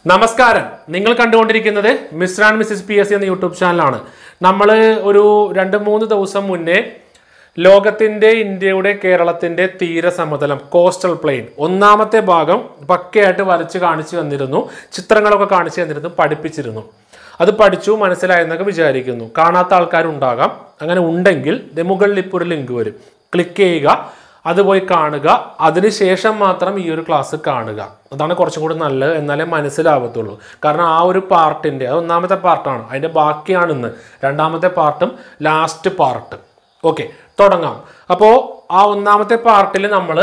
നമസ്കാരം നിങ്ങൾ കണ്ടുകൊണ്ടിരിക്കുന്നത് mister and missus P S C എന്ന യൂട്യൂബ് ചാനലാണ് നമ്മൾ ഒരു രണ്ട് മൂന്ന് ദിവസം മുന്നേ ലോകത്തിൻ്റെ ഇന്ത്യയുടെ കേരളത്തിൻ്റെ തീരസമതലം കോസ്റ്റൽ പ്ലെയിൻ ഒന്നാമത്തെ ഭാഗം പക്കയായിട്ട് വരച്ച് കാണിച്ചു തന്നിരുന്നു ചിത്രങ്ങളൊക്കെ കാണിച്ചു തന്നിരുന്നു പഠിപ്പിച്ചിരുന്നു അത് പഠിച്ചു മനസ്സിലായെന്നൊക്കെ വിചാരിക്കുന്നു കാണാത്ത ആൾക്കാരുണ്ടാകാം അങ്ങനെ ഉണ്ടെങ്കിൽ ദേ മുകളിൽ ഇപ്പോൾ ഒരു ലിങ്ക് വരും ക്ലിക്ക് ചെയ്യുക അത് പോയി കാണുക അതിനുശേഷം മാത്രം ഈ ഒരു ക്ലാസ് കാണുക അതാണ് കുറച്ചും കൂടി നല്ലത് എന്നാലേ മനസ്സിലാവത്തുള്ളൂ കാരണം ആ ഒരു പാർട്ടിൻ്റെ അത് ഒന്നാമത്തെ പാർട്ടാണ് അതിൻ്റെ ബാക്കിയാണ് ഇന്ന് രണ്ടാമത്തെ പാർട്ടും ലാസ്റ്റ് പാർട്ട് ഓക്കെ തുടങ്ങാം അപ്പോൾ ആ ഒന്നാമത്തെ പാർട്ടിൽ നമ്മൾ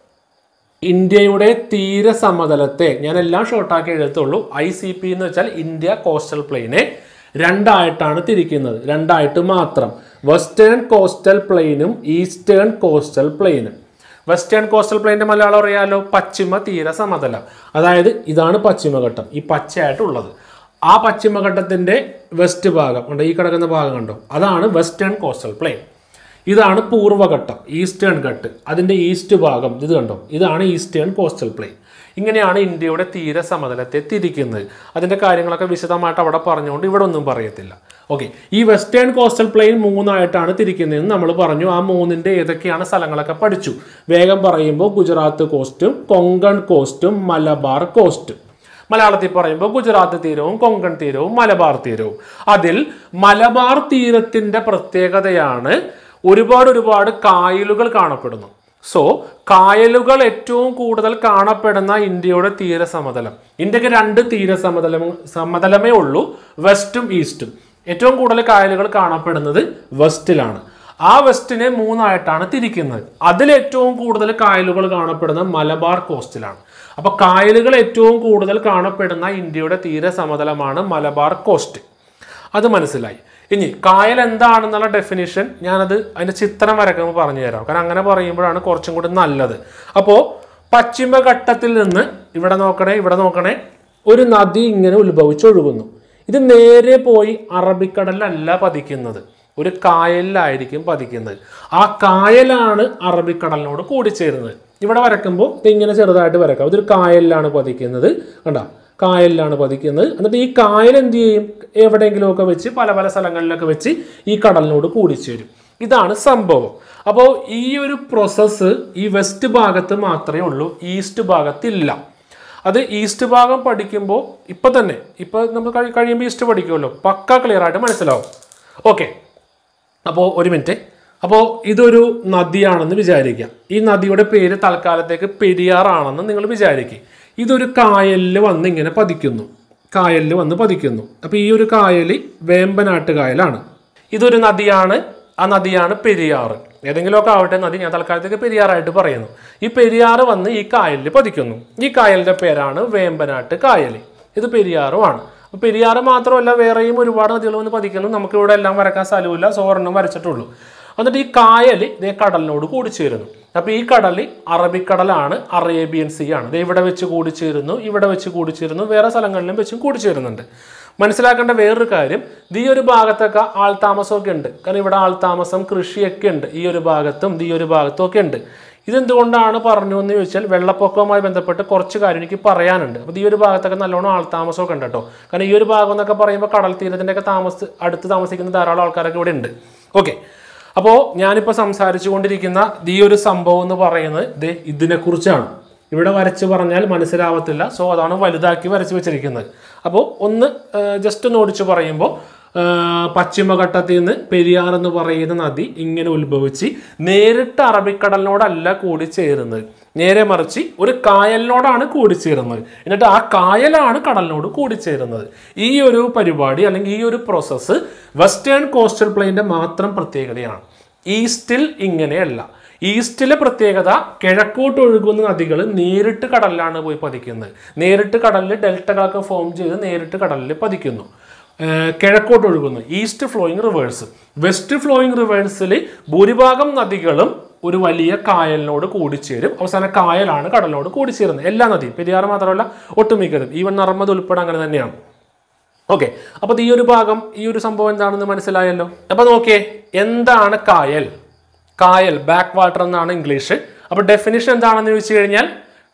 ഇന്ത്യയുടെ തീരസമതലത്തെ ഞാൻ എല്ലാം ഷോർട്ടാക്കി എഴുതത്തുള്ളൂ ഐ സി പി എന്ന് വെച്ചാൽ ഇന്ത്യ കോസ്റ്റൽ പ്ലെയിനെ രണ്ടായിട്ടാണ് തിരിക്കുന്നത് രണ്ടായിട്ട് മാത്രം വെസ്റ്റേൺ കോസ്റ്റൽ പ്ലെയിനും ഈസ്റ്റേൺ കോസ്റ്റൽ പ്ലെയിനും വെസ്റ്റേൺ കോസ്റ്റൽ പ്ലെയിൻ്റെ മലയാളം അറിയാലോ പശ്ചിമ തീര സമതലം അതായത് ഇതാണ് പശ്ചിമഘട്ടം ഈ പച്ചയായിട്ടുള്ളത് ആ പശ്ചിമഘട്ടത്തിൻ്റെ വെസ്റ്റ് ഭാഗം ഉണ്ട് ഈ കിടക്കുന്ന ഭാഗം കണ്ടോ അതാണ് വെസ്റ്റേൺ കോസ്റ്റൽ പ്ലെയിൻ ഇതാണ് പൂർവ്വഘട്ടം ഈസ്റ്റേൺ ഘട്ട് അതിൻ്റെ ഈസ്റ്റ് ഭാഗം ഇത് കണ്ടോ ഇതാണ് ഈസ്റ്റേൺ കോസ്റ്റൽ പ്ലെയിൻ ഇങ്ങനെയാണ് ഇന്ത്യയുടെ തീര സമതലത്തെ തിരിക്കുന്നത് അതിൻ്റെ കാര്യങ്ങളൊക്കെ വിശദമായിട്ട് അവിടെ പറഞ്ഞുകൊണ്ട് ഇവിടെ ഒന്നും പറയത്തില്ല ഓക്കെ ഈ വെസ്റ്റേൺ കോസ്റ്റൽ പ്ലെയിൻ മൂന്നായിട്ടാണ് തിരിക്കുന്നതെന്ന് നമ്മൾ പറഞ്ഞു ആ മൂന്നിൻ്റെ ഏതൊക്കെയാണ് സ്ഥലങ്ങളൊക്കെ പഠിച്ചു വേഗം പറയുമ്പോൾ ഗുജറാത്ത് കോസ്റ്റും കൊങ്കൺ കോസ്റ്റും മലബാർ കോസ്റ്റും മലയാളത്തിൽ പറയുമ്പോൾ ഗുജറാത്ത് തീരവും കൊങ്കൺ തീരവും മലബാർ തീരവും അതിൽ മലബാർ തീരത്തിൻ്റെ പ്രത്യേകതയാണ് ഒരുപാട് ഒരുപാട് കായലുകൾ കാണപ്പെടുന്നു സോ കായലുകൾ ഏറ്റവും കൂടുതൽ കാണപ്പെടുന്ന ഇന്ത്യയുടെ തീരസമതലം ഇന്ത്യക്ക് രണ്ട് തീരസമതലം സമതലമേ ഉള്ളൂ വെസ്റ്റും ഈസ്റ്റും ഏറ്റവും കൂടുതൽ കായലുകൾ കാണപ്പെടുന്നത് വെസ്റ്റിലാണ് ആ വെസ്റ്റിനെ മൂന്നായിട്ടാണ് തിരിക്കുന്നത് അതിൽ ഏറ്റവും കൂടുതൽ കായലുകൾ കാണപ്പെടുന്ന മലബാർ കോസ്റ്റിലാണ് അപ്പൊ കായലുകൾ ഏറ്റവും കൂടുതൽ കാണപ്പെടുന്ന ഇന്ത്യയുടെ തീരസമതലമാണ് മലബാർ കോസ്റ്റ് അത് മനസ്സിലായി ഇനി കായൽ എന്താണെന്നുള്ള ഡെഫിനിഷൻ ഞാനത് അതിന്റെ ചിത്രം വരക്കുമ്പോൾ പറഞ്ഞു തരാം കാരണം അങ്ങനെ പറയുമ്പോഴാണ് കുറച്ചും കൂടി നല്ലത് അപ്പോൾ പശ്ചിമഘട്ടത്തിൽ നിന്ന് ഇവിടെ നോക്കണേ ഇവിടെ നോക്കണേ ഒരു നദി ഇങ്ങനെ ഉത്ഭവിച്ചൊഴുകുന്നു ഇത് നേരെ പോയി അറബിക്കടലിലല്ല പതിക്കുന്നത് ഒരു കായലിലായിരിക്കും പതിക്കുന്നത് ആ കായലാണ് അറബിക്കടലിനോട് കൂടിച്ചേരുന്നത് ഇവിടെ വരക്കുമ്പോൾ ഇത് ഇങ്ങനെ ചെറുതായിട്ട് വരക്കാം ഇതൊരു കായലിലാണ് പതിക്കുന്നത് കണ്ടോ കായലിലാണ് പതിക്കുന്നത് എന്നിട്ട് ഈ കായൽ എന്ത് ചെയ്യും എവിടെയെങ്കിലുമൊക്കെ വെച്ച് പല പല സ്ഥലങ്ങളിലൊക്കെ വെച്ച് ഈ കടലിനോട് കൂടിച്ചേരും ഇതാണ് സംഭവം അപ്പോൾ ഈ ഒരു പ്രോസസ്സ് ഈ വെസ്റ്റ് ഭാഗത്ത് മാത്രമേ ഉള്ളൂ ഈസ്റ്റ് ഭാഗത്തില്ല അത് ഈസ്റ്റ് ഭാഗം പഠിക്കുമ്പോൾ ഇപ്പം തന്നെ ഇപ്പം നമ്മൾ കഴി കഴിയുമ്പോൾ ഈസ്റ്റ് പഠിക്കുമല്ലോ പക്ക ക്ലിയർ ആയിട്ട് മനസ്സിലാവും ഓക്കെ അപ്പോൾ ഒരു മിനിറ്റ് അപ്പോൾ ഇതൊരു നദിയാണെന്ന് വിചാരിക്കുക ഈ നദിയുടെ പേര് തൽക്കാലത്തേക്ക് പെരിയാറാണെന്ന് നിങ്ങൾ വിചാരിക്കുക ഇതൊരു കായലിൽ വന്ന് ഇങ്ങനെ പതിക്കുന്നു കായലിൽ വന്ന് പതിക്കുന്നു അപ്പോൾ ഈ ഒരു കായൽ വേമ്പനാട്ട് കായലാണ് ഇതൊരു നദിയാണ് ആ നദിയാണ് പെരിയാറ് ഏതെങ്കിലുമൊക്കെ ആവട്ടെ നദി ഞാൻ തൽക്കാലത്തേക്ക് പെരിയാറായിട്ട് പറയുന്നു ഈ പെരിയാറ് വന്ന് ഈ കായലിൽ പതിക്കുന്നു ഈ കായലിൻ്റെ പേരാണ് വേമ്പനാട്ട് കായൽ ഇത് പെരിയാറുമാണ് അപ്പോൾ പെരിയാറ് മാത്രമല്ല വേറെയും ഒരുപാട് നദികൾ വന്ന് പതിക്കുന്നു നമുക്ക് ഇവിടെ എല്ലാം വരക്കാൻ സ്ഥലമില്ല സോ ഒരെണ്ണം വരച്ചിട്ടുള്ളൂ എന്നിട്ട് ഈ കായൽ ഇതേ കടലിനോട് കൂടിച്ചേരുന്നു അപ്പോൾ ഈ കടൽ അറബിക്കടലാണ് അറേബ്യൻ സീ ആണ് ഇത് ഇവിടെ വെച്ച് കൂടിച്ചേരുന്നു ഇവിടെ വെച്ച് കൂടിച്ചേരുന്നു വേറെ സ്ഥലങ്ങളിലും വെച്ചും കൂടിച്ചേരുന്നുണ്ട് മനസ്സിലാക്കേണ്ട വേറൊരു കാര്യം ഇത് ഈ ഒരു ഭാഗത്തൊക്കെ ആൾതാമസമൊക്കെ ഉണ്ട് കാരണം ഇവിടെ ആൾതാമസം കൃഷിയൊക്കെ ഉണ്ട് ഈ ഒരു ഭാഗത്തും ഇത് ഈ ഒരു ഭാഗത്തും ഒക്കെ ഉണ്ട് ഇതെന്തുകൊണ്ടാണ് പറഞ്ഞു എന്ന് ചോദിച്ചാൽ വെള്ളപ്പൊക്കവുമായി ബന്ധപ്പെട്ട് കുറച്ച് കാര്യം എനിക്ക് പറയാനുണ്ട് അപ്പോൾ ഈ ഒരു ഭാഗത്തൊക്കെ നല്ലോണം ആൾതാമസമൊക്കെ ഉണ്ട് കേട്ടോ കാരണം ഈ ഒരു ഭാഗം എന്നൊക്കെ പറയുമ്പോൾ കടൽ തീരത്തിൻ്റെ ഒക്കെ താമസ അടുത്ത് താമസിക്കുന്ന ധാരാളം ആൾക്കാരൊക്കെ ഇവിടെ ഉണ്ട് ഓക്കെ അപ്പോൾ ഞാനിപ്പോൾ സംസാരിച്ചു കൊണ്ടിരിക്കുന്ന ഈ ഒരു സംഭവം എന്ന് പറയുന്നത് ഇത് ഇതിനെക്കുറിച്ചാണ് ഇവിടെ വരച്ച് പറഞ്ഞാൽ മനസ്സിലാവത്തില്ല സോ അതാണ് വലുതാക്കി വരച്ച് വെച്ചിരിക്കുന്നത് അപ്പോൾ ഒന്ന് ജസ്റ്റ് ഒന്ന് ഓടിച്ച് പറയുമ്പോൾ പശ്ചിമഘട്ടത്തിൽ നിന്ന് പെരിയാർ എന്ന് പറയുന്ന നദി ഇങ്ങനെ ഉത്ഭവിച്ച് നേരിട്ട് അറബിക്കടലിനോടല്ല കൂടിച്ചേരുന്നത് നേരെ മറിച്ച് ഒരു കായലിനോടാണ് കൂടിച്ചേരുന്നത് എന്നിട്ട് ആ കായലാണ് കടലിനോട് കൂടിച്ചേരുന്നത് ഈ ഒരു പരിപാടി അല്ലെങ്കിൽ ഈ ഒരു പ്രോസസ്സ് വെസ്റ്റേൺ കോസ്റ്റൽ പ്ലെയിൻ്റെ മാത്രം പ്രത്യേകതയാണ് ഈസ്റ്റിൽ ഇങ്ങനെയല്ല ഈസ്റ്റിലെ പ്രത്യേകത കിഴക്കോട്ട് ഒഴുകുന്ന നദികൾ നേരിട്ട് കടലിലാണ് പോയി പതിക്കുന്നത് നേരിട്ട് കടലിൽ ഡെൽറ്റകളൊക്കെ ഫോം ചെയ്ത് നേരിട്ട് കടലിൽ പതിക്കുന്നു ഏർ കിഴക്കോട്ട് ഒഴുകുന്നു east flowing rivers west flowing റിവേഴ്സിൽ ഭൂരിഭാഗം നദികളും ഒരു വലിയ കായലിനോട് കൂടിച്ചേരും അവസാന കായലാണ് കടലിനോട് കൂടിച്ചേരുന്നത് എല്ലാ നദിയും പെരിയാർ മാത്രമല്ല ഒട്ടുമിക്കതും ഈവൻ നർമ്മദ ഉൾപ്പെടെ അങ്ങനെ തന്നെയാണ് ഓക്കെ അപ്പോൾ ഈ ഒരു ഭാഗം ഈ ഒരു സംഭവം എന്താണെന്ന് മനസ്സിലായല്ലോ അപ്പോൾ നോക്കിയേ എന്താണ് കായൽ കായൽ ബാക്ക് വാട്ടർ എന്നാണ് ഇംഗ്ലീഷ് അപ്പോൾ ഡെഫിനിഷൻ എന്താണെന്ന് ചോദിച്ചു കഴിഞ്ഞാൽ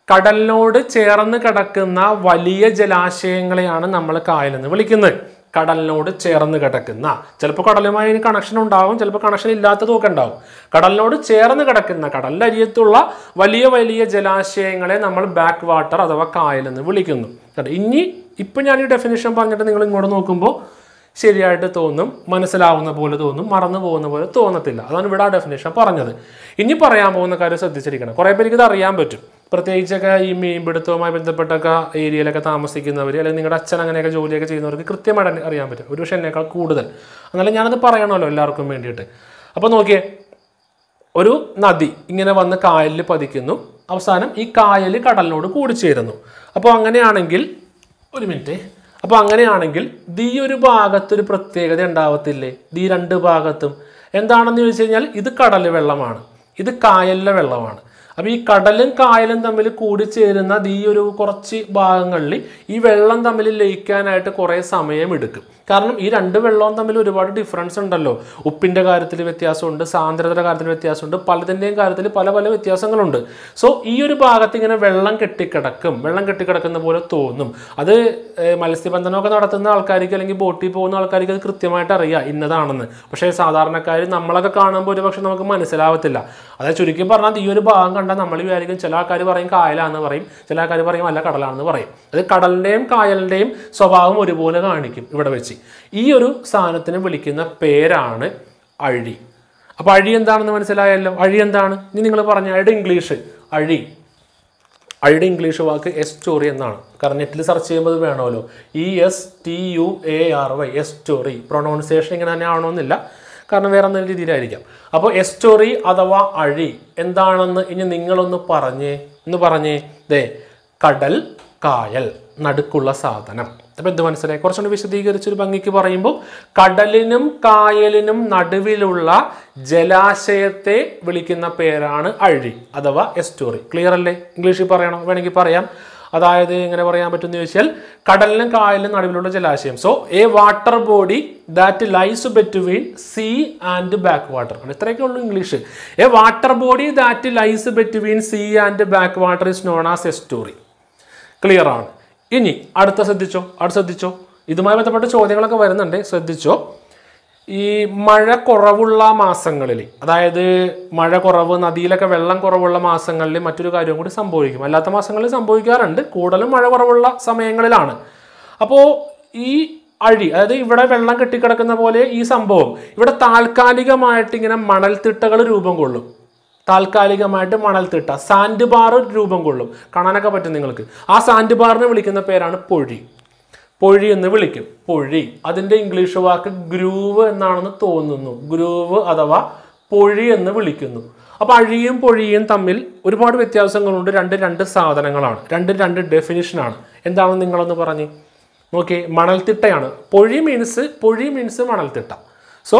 കടലിനോട് ചേർന്ന് കിടക്കുന്ന വലിയ ജലാശയങ്ങളെയാണ് നമ്മൾ കായൽ എന്ന് വിളിക്കുന്നത് കടലിനോട് ചേർന്ന് കിടക്കുന്ന ചിലപ്പോൾ കടലുമായി അതിന് കണക്ഷൻ ഉണ്ടാവും ചിലപ്പോൾ കണക്ഷൻ ഇല്ലാത്തതും ഉണ്ടാവും കടലിനോട് ചേർന്ന് കിടക്കുന്ന കടലിൻ്റെ അരിയത്തുള്ള വലിയ വലിയ ജലാശയങ്ങളെ നമ്മൾ ബാക്ക് വാട്ടർ അഥവാ കായൽ എന്ന് വിളിക്കുന്നു കേട്ടോ ഇനി ഇപ്പം ഞാൻ ഈ ഡെഫിനേഷൻ പറഞ്ഞിട്ട് നിങ്ങൾ ഇങ്ങോട്ട് നോക്കുമ്പോൾ ശരിയായിട്ട് തോന്നും മനസ്സിലാവുന്ന പോലെ തോന്നും മറന്നു പോകുന്ന പോലെ തോന്നത്തില്ല അതാണ് ഇവിടെ ആ ഡെഫിനേഷൻ പറഞ്ഞത് ഇനി പറയാൻ പോകുന്ന കാര്യം ശ്രദ്ധിച്ചിരിക്കണം കുറേ പേർക്ക് ഇത് അറിയാൻ പറ്റും പ്രത്യേകിച്ചൊക്കെ ഈ മീൻപിടുത്തവുമായി ബന്ധപ്പെട്ടൊക്കെ ഏരിയയിലൊക്കെ താമസിക്കുന്നവർ അല്ലെങ്കിൽ നിങ്ങളുടെ അച്ഛൻ അങ്ങനെയൊക്കെ ജോലിയൊക്കെ ചെയ്യുന്നവർക്ക് കൃത്യമായിട്ട് അറിയാൻ പറ്റും ഒരു പക്ഷേ എന്നേക്കാൾ കൂടുതൽ എന്നാലും ഞാനത് പറയണമല്ലോ എല്ലാവർക്കും വേണ്ടിയിട്ട് അപ്പോൾ നോക്കിയേ ഒരു നദി ഇങ്ങനെ വന്ന് കായലിൽ പതിക്കുന്നു അവസാനം ഈ കായൽ കടലിനോട് കൂടിച്ചേരുന്നു അപ്പോൾ അങ്ങനെയാണെങ്കിൽ ഒരു മിനിറ്റ് അപ്പോൾ അങ്ങനെയാണെങ്കിൽ ദീ ഒരു ഭാഗത്തൊരു പ്രത്യേകത ഉണ്ടാവത്തില്ലേ ദീ രണ്ട് ഭാഗത്തും എന്താണെന്ന് ചോദിച്ചു കഴിഞ്ഞാൽ ഇത് കടൽ വെള്ളമാണ് ഇത് കായലിലെ വെള്ളമാണ് അപ്പോൾ ഈ കടലും കായലും തമ്മിൽ കൂടിച്ചേരുന്ന ഈ ഒരു കുറച്ച് ഭാഗങ്ങളിൽ ഈ വെള്ളം തമ്മിൽ ലയിക്കാനായിട്ട് കുറേ സമയം എടുക്കും കാരണം ഈ രണ്ട് വെള്ളവും തമ്മിൽ ഒരുപാട് ഡിഫറൻസ് ഉണ്ടല്ലോ ഉപ്പിൻ്റെ കാര്യത്തിൽ വ്യത്യാസമുണ്ട് സാന്ദ്രതയുടെ കാര്യത്തിൽ വ്യത്യാസമുണ്ട് പലതിൻ്റെയും കാര്യത്തിൽ പല പല വ്യത്യാസങ്ങളുണ്ട് സോ ഈ ഒരു ഭാഗത്ത് ഇങ്ങനെ വെള്ളം കെട്ടിക്കിടക്കും വെള്ളം കെട്ടിക്കിടക്കുന്ന പോലെ തോന്നും അത് ഏഹ്, മത്സ്യബന്ധനമൊക്കെ നടത്തുന്ന ആൾക്കാർക്ക് അല്ലെങ്കിൽ ബോട്ടിൽ പോകുന്ന ആൾക്കാർക്ക് അത് കൃത്യമായിട്ട് അറിയാം ഇന്നതാണെന്ന് പക്ഷേ സാധാരണക്കാർ നമ്മളൊക്കെ കാണുമ്പോൾ ഒരു പക്ഷെ നമുക്ക് മനസ്സിലാവത്തില്ല അതായത് ചുരുക്കി പറഞ്ഞാൽ ഈ ഒരു ഭാഗം കണ്ടാൽ നമ്മൾ വിചാരിക്കും ചില ആൾക്കാർ പറയും കായലാണെന്ന് പറയും ചില ആൾക്കാർ പറയും അല്ല കടലാണെന്ന് പറയും അത് കടലിൻ്റെയും കായലിൻ്റെയും സ്വഭാവം ഒരുപോലെ കാണിക്കും ഇവിടെ വെച്ച് ഈ ഒരു സാധനത്തിന് വിളിക്കുന്ന പേരാണ് അഴി അപ്പോൾ അഴി എന്താണെന്ന് മനസ്സിലായല്ലോ അഴി എന്താണ് ഇനി നിങ്ങൾ പറഞ്ഞ അഴിയുടെ ഇംഗ്ലീഷ് അഴി അഴിയുടെ ഇംഗ്ലീഷ് വാക്ക് എസ്റ്റോറി എന്നാണ് കാരണം നെറ്റിൽ സെർച്ച് ചെയ്യുമ്പോൾ ഇത് വേണമല്ലോ E S T U A R Y estuary pronunciation ഇങ്ങനെ തന്നെ ആവണമെന്നില്ല കാരണം വേറെ എന്തെങ്കിലും രീതിയിലായിരിക്കാം അപ്പോൾ എസ്റ്റോറി അഥവാ അഴി എന്താണെന്ന് ഇനി നിങ്ങളൊന്ന് പറഞ്ഞേ എന്ന് പറഞ്ഞേ ദേ കടൽ കായൽ നടുക്കുള്ള സാധനം അപ്പോൾ എന്ത് മനസ്സിലായി കുറച്ചുകൂടി വിശദീകരിച്ചൊരു ഭംഗിക്ക് പറയുമ്പോൾ കടലിനും കായലിനും നടുവിലുള്ള ജലാശയത്തെ വിളിക്കുന്ന പേരാണ് അഴി അഥവാ എസ്റ്റോറി ക്ലിയർ അല്ലേ ഇംഗ്ലീഷിൽ പറയണോ വേണമെങ്കിൽ പറയാം അതായത് എങ്ങനെ പറയാൻ പറ്റുമെന്ന് ചോദിച്ചാൽ കടലിനും കായലിനും നടുവിലുള്ള ജലാശയം so a water body that lies between sea and backwater ഇത്രയൊക്കെ ഉള്ളൂ English a water body that lies between sea and backwater is known as estuary clear ആണ് ഇനി അടുത്ത ശ്രദ്ധിച്ചോ അടുത്ത ശ്രദ്ധിച്ചോ ഇതുമായി ബന്ധപ്പെട്ട ചോദ്യങ്ങളൊക്കെ വരുന്നുണ്ട് ശ്രദ്ധിച്ചോ ഈ മഴ കുറവുള്ള മാസങ്ങളിൽ അതായത് മഴ കുറവ് നദിയിലൊക്കെ വെള്ളം കുറവുള്ള മാസങ്ങളിൽ മറ്റൊരു കാര്യം കൂടി സംഭവിക്കും അല്ലാത്ത മാസങ്ങളിൽ സംഭവിക്കാറുണ്ട് കൂടുതലും മഴ കുറവുള്ള സമയങ്ങളിലാണ് അപ്പോൾ ഈ അഴി അതായത് ഇവിടെ വെള്ളം കെട്ടിക്കിടക്കുന്ന പോലെ ഈ സംഭവം ഇവിടെ താൽക്കാലികമായിട്ട് ഇങ്ങനെ മണൽത്തിട്ടകൾ രൂപം കൊള്ളും താൽക്കാലികമായിട്ട് മണൽത്തിട്ട സാൻഡ് ബാർ രൂപം കൊള്ളും കാണാനൊക്കെ പറ്റും നിങ്ങൾക്ക് ആ സാൻഡ് ബാറിനെ വിളിക്കുന്ന പേരാണ് പൊഴി പൊഴി എന്ന് വിളിക്കും പൊഴി അതിൻ്റെ ഇംഗ്ലീഷ് വാക്ക് ഗ്രൂവ് എന്നാണെന്ന് തോന്നുന്നു ഗ്രൂവ് അഥവാ പൊഴി എന്ന് വിളിക്കുന്നു അപ്പോൾ അഴിയും പൊഴിയും തമ്മിൽ ഒരുപാട് വ്യത്യാസങ്ങളുണ്ട് രണ്ട് രണ്ട് സാധനങ്ങളാണ് രണ്ട് രണ്ട് ഡെഫിനിഷനാണ് എന്താണെന്ന് നിങ്ങളൊന്ന് പറഞ്ഞ് നോക്കി മണൽത്തിട്ടയാണ് പൊഴി മീൻസ് പൊഴി മീൻസ് മണൽത്തിട്ട സോ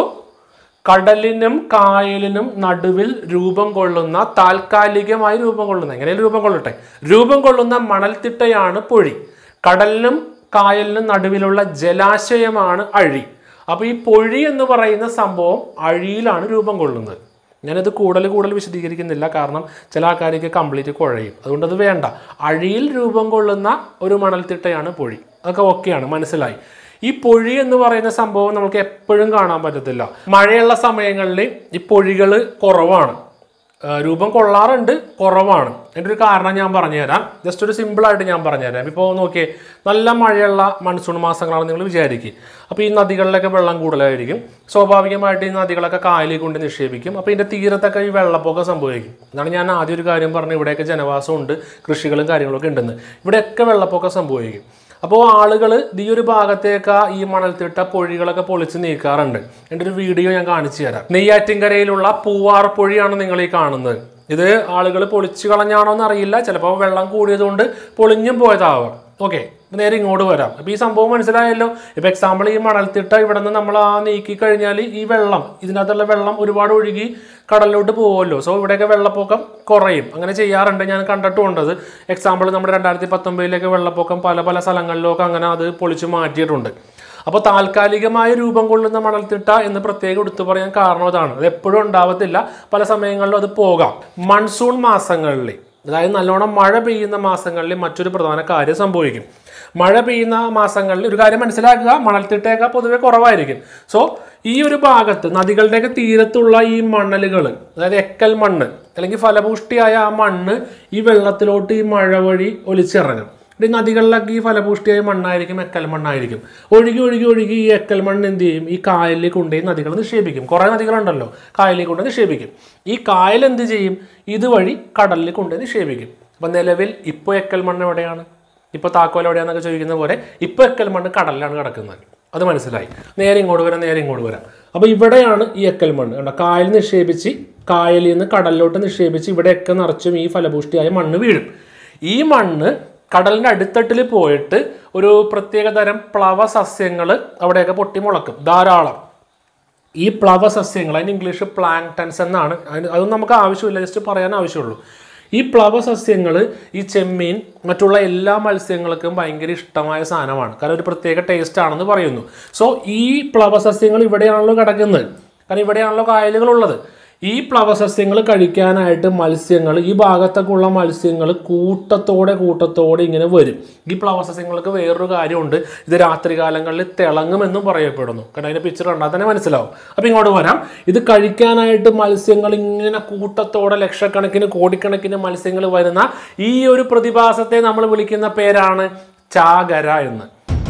കടലിനും കായലിനും നടുവിൽ രൂപം കൊള്ളുന്ന താൽക്കാലികമായി രൂപം കൊള്ളുന്ന എങ്ങനെയും രൂപം കൊള്ളട്ടെ രൂപം കൊള്ളുന്ന മണൽത്തിട്ടയാണ് പൊഴി കടലിനും കായലിനും നടുവിലുള്ള ജലാശയമാണ് അഴി അപ്പോൾ ഈ പൊഴി എന്ന് പറയുന്ന സംഭവം അഴിയിലാണ് രൂപം കൊള്ളുന്നത് ഞാനത് കൂടുതൽ കൂടുതൽ വിശദീകരിക്കുന്നില്ല കാരണം ചില ആൾക്കാർക്ക് കംപ്ലീറ്റ് കുഴയും അതുകൊണ്ട് അത് വേണ്ട അഴിയിൽ രൂപം കൊള്ളുന്ന ഒരു മണൽത്തിട്ടയാണ് പൊഴി അതൊക്കെ ഓക്കെയാണ് മനസ്സിലായി ഈ പൊഴി എന്ന് പറയുന്ന സംഭവം നമുക്ക് എപ്പോഴും കാണാൻ പറ്റത്തില്ല മഴയുള്ള സമയങ്ങളിൽ ഈ പൊഴികൾ കുറവാണ് ആ, രൂപം കൊള്ളാറുണ്ട് കുറവാണ് എൻ്റെ ഒരു കാരണം ഞാൻ പറഞ്ഞുതരാം ജസ്റ്റ് ഒരു സിമ്പിളായിട്ട് ഞാൻ പറഞ്ഞുതരാം ഇപ്പോൾ നോക്കിയേ നല്ല മഴയുള്ള മൺസൂൺ മാസങ്ങളാണ് നിങ്ങൾ വിചാരിക്കും അപ്പോൾ ഈ നദികളിലൊക്കെ വെള്ളം കൂടുതലായിരിക്കും സ്വാഭാവികമായിട്ട് ഈ നദികളൊക്കെ കായലിൽ കൊണ്ട് നിക്ഷേപിക്കും അപ്പോൾ ഇതിൻ്റെ തീരത്തൊക്കെ ഈ വെള്ളപ്പൊക്കം സംഭവിക്കും എന്നാണ് ഞാൻ ആദ്യം ഒരു കാര്യം പറഞ്ഞു ഇവിടെയൊക്കെ ജനവാസമുണ്ട് കൃഷികളും കാര്യങ്ങളൊക്കെ ഉണ്ടെന്ന് ഇവിടെയൊക്കെ വെള്ളപ്പൊക്കം സംഭവിക്കും അപ്പോൾ ആളുകൾ ഈ ഒരു ഭാഗത്തേക്ക് ഈ മണൽത്തിട്ട പൊഴികളൊക്കെ പൊളിച്ച് നീക്കാറുണ്ട് എൻ്റെ ഒരു വീഡിയോ ഞാൻ കാണിച്ചു തരാം നെയ്യാറ്റിൻകരയിലുള്ള പൂവാർ പൊഴിയാണ് നിങ്ങൾ ഈ കാണുന്നത് ഇത് ആളുകൾ പൊളിച്ചു കളഞ്ഞാണോ എന്ന് അറിയില്ല ചിലപ്പോൾ വെള്ളം കൂടിയതുകൊണ്ട് പൊളിഞ്ഞും പോയതാവാം ഓക്കെ നേരെ ഇങ്ങോട്ട് വരാം അപ്പോൾ ഈ സംഭവം മനസ്സിലായല്ലോ ഇപ്പോൾ എക്സാമ്പിൾ ഈ മണൽത്തിട്ട ഇവിടെ നിന്ന് നമ്മൾ ആ നീക്കി കഴിഞ്ഞാൽ ഈ വെള്ളം ഇതിനകത്തുള്ള വെള്ളം ഒരുപാട് ഒഴുകി കടലിലോട്ട് പോകുമല്ലോ സോ ഇവിടെയൊക്കെ വെള്ളപ്പൊക്കം കുറയും അങ്ങനെ ചെയ്യാറുണ്ട് ഞാൻ കണ്ടിട്ടുണ്ടത് എക്സാമ്പിൾ നമ്മുടെ രണ്ടായിരത്തി പത്തൊമ്പതിലേക്ക് വെള്ളപ്പൊക്കം പല പല സ്ഥലങ്ങളിലൊക്കെ അങ്ങനെ അത് പൊളിച്ച് മാറ്റിയിട്ടുണ്ട് അപ്പോൾ താൽക്കാലികമായ രൂപം കൊള്ളുന്ന മണൽത്തിട്ട എന്ന് പ്രത്യേകം എടുത്തു പറയാൻ കാരണം അതാണ് അത് എപ്പോഴും ഉണ്ടാവത്തില്ല പല സമയങ്ങളിലും അത് പോകാം മൺസൂൺ മാസങ്ങളിൽ അതായത് നല്ലോണം മഴ പെയ്യുന്ന മാസങ്ങളിൽ മറ്റൊരു പ്രധാന കാര്യം സംഭവിക്കും മഴ പെയ്യുന്ന മാസങ്ങളിൽ ഒരു കാര്യം മനസ്സിലാക്കുക മണൽത്തിട്ടയൊക്കെ പൊതുവെ കുറവായിരിക്കും സോ ഈ ഒരു ഭാഗത്ത് നദികളുടെയൊക്കെ തീരത്തുള്ള ഈ മണലുകൾ അതായത് എക്കൽ മണ്ണ് അല്ലെങ്കിൽ ഫലപുഷ്ടിയായ ആ മണ്ണ് ഈ വെള്ളത്തിലോട്ട് ഈ മഴ വഴി ഒലിച്ചിറങ്ങും ഈ നദികളിലൊക്കെ ഈ ഫലപുഷ്ടിയായ മണ്ണായിരിക്കും എക്കൽ മണ്ണായിരിക്കും ഒഴുകി ഒഴുകി ഒഴുകി ഈ എക്കൽ മണ്ണ് എന്ത് ചെയ്യും ഈ കായലിൽ കൊണ്ടുപോയി നദികൾ നിക്ഷേപിക്കും കുറേ നദികളുണ്ടല്ലോ കായലിൽ കൊണ്ട് നിക്ഷേപിക്കും ഈ കായൽ എന്ത് ചെയ്യും ഇതുവഴി കടലിൽ കൊണ്ടുപോയി നിക്ഷേപിക്കും അപ്പം നിലവിൽ ഇപ്പോൾ എക്കൽ മണ്ണ് എവിടെയാണ് ഇപ്പോൾ താക്കോൽ എവിടെയാണെന്നൊക്കെ ചോദിക്കുന്ന പോലെ ഇപ്പോൾ എക്കൽ മണ്ണ് കടലിലാണ് കിടക്കുന്നത് അത് മനസ്സിലായി നേരെ ഇങ്ങോട്ട് വരാം നേരെ ഇങ്ങോട്ട് വരാം അപ്പോൾ ഇവിടെയാണ് ഈ എക്കൽ മണ്ണ് കണ്ടോ കായൽ നിക്ഷേപിച്ച് കായലിൽ നിന്ന് കടലിലോട്ട് നിക്ഷേപിച്ച് ഇവിടെയൊക്കെ നിറച്ചും ഈ ഫലപുഷ്ടിയായ മണ്ണ് വീഴും ഈ മണ്ണ് കടലിൻ്റെ അടിത്തട്ടിൽ പോയിട്ട് ഒരു പ്രത്യേക തരം പ്ലവ സസ്യങ്ങൾ അവിടെയൊക്കെ പൊട്ടി മുളക്കും ധാരാളം ഈ പ്ലവ സസ്യങ്ങൾ അതിന് ഇംഗ്ലീഷ് പ്ലാങ്ടൻസ് എന്നാണ് അതിന് അതൊന്നും നമുക്ക് ആവശ്യമില്ല ജസ്റ്റ് പറയാൻ ആവശ്യമുള്ളൂ ഈ പ്ലവ സസ്യങ്ങൾ ഈ ചെമ്മീൻ മറ്റുള്ള എല്ലാ മത്സ്യങ്ങൾക്കും ഭയങ്കര ഇഷ്ടമായ സാധനമാണ് കാരണം ഒരു പ്രത്യേക ടേസ്റ്റ് ആണെന്ന് പറയുന്നു സോ ഈ പ്ലവ സസ്യങ്ങൾ ഇവിടെയാണല്ലോ കിടക്കുന്നത് കാരണം ഇവിടെയാണല്ലോ കായലുകളുള്ളത് ഈ പ്ലവസസ്യങ്ങൾ കഴിക്കാനായിട്ട് മത്സ്യങ്ങൾ ഈ ഭാഗത്തൊക്കെ ഉള്ള മത്സ്യങ്ങൾ കൂട്ടത്തോടെ കൂട്ടത്തോടെ ഇങ്ങനെ വരും ഈ പ്ലവസസ്യങ്ങൾക്ക് വേറൊരു കാര്യമുണ്ട് ഇത് രാത്രി കാലങ്ങളിൽ തിളങ്ങുമെന്നും പറയപ്പെടുന്നു കാരണം അതിന്റെ പിക്ചർ കണ്ടാൽ തന്നെ മനസ്സിലാവും അപ്പം ഇങ്ങോട്ട് വരാം ഇത് കഴിക്കാനായിട്ട് മത്സ്യങ്ങൾ ഇങ്ങനെ കൂട്ടത്തോടെ ലക്ഷക്കണക്കിന് കോടിക്കണക്കിന് മത്സ്യങ്ങൾ വരുന്ന ഈ ഒരു പ്രതിഭാസത്തെ നമ്മൾ വിളിക്കുന്ന പേരാണ് ചാകര എന്ന്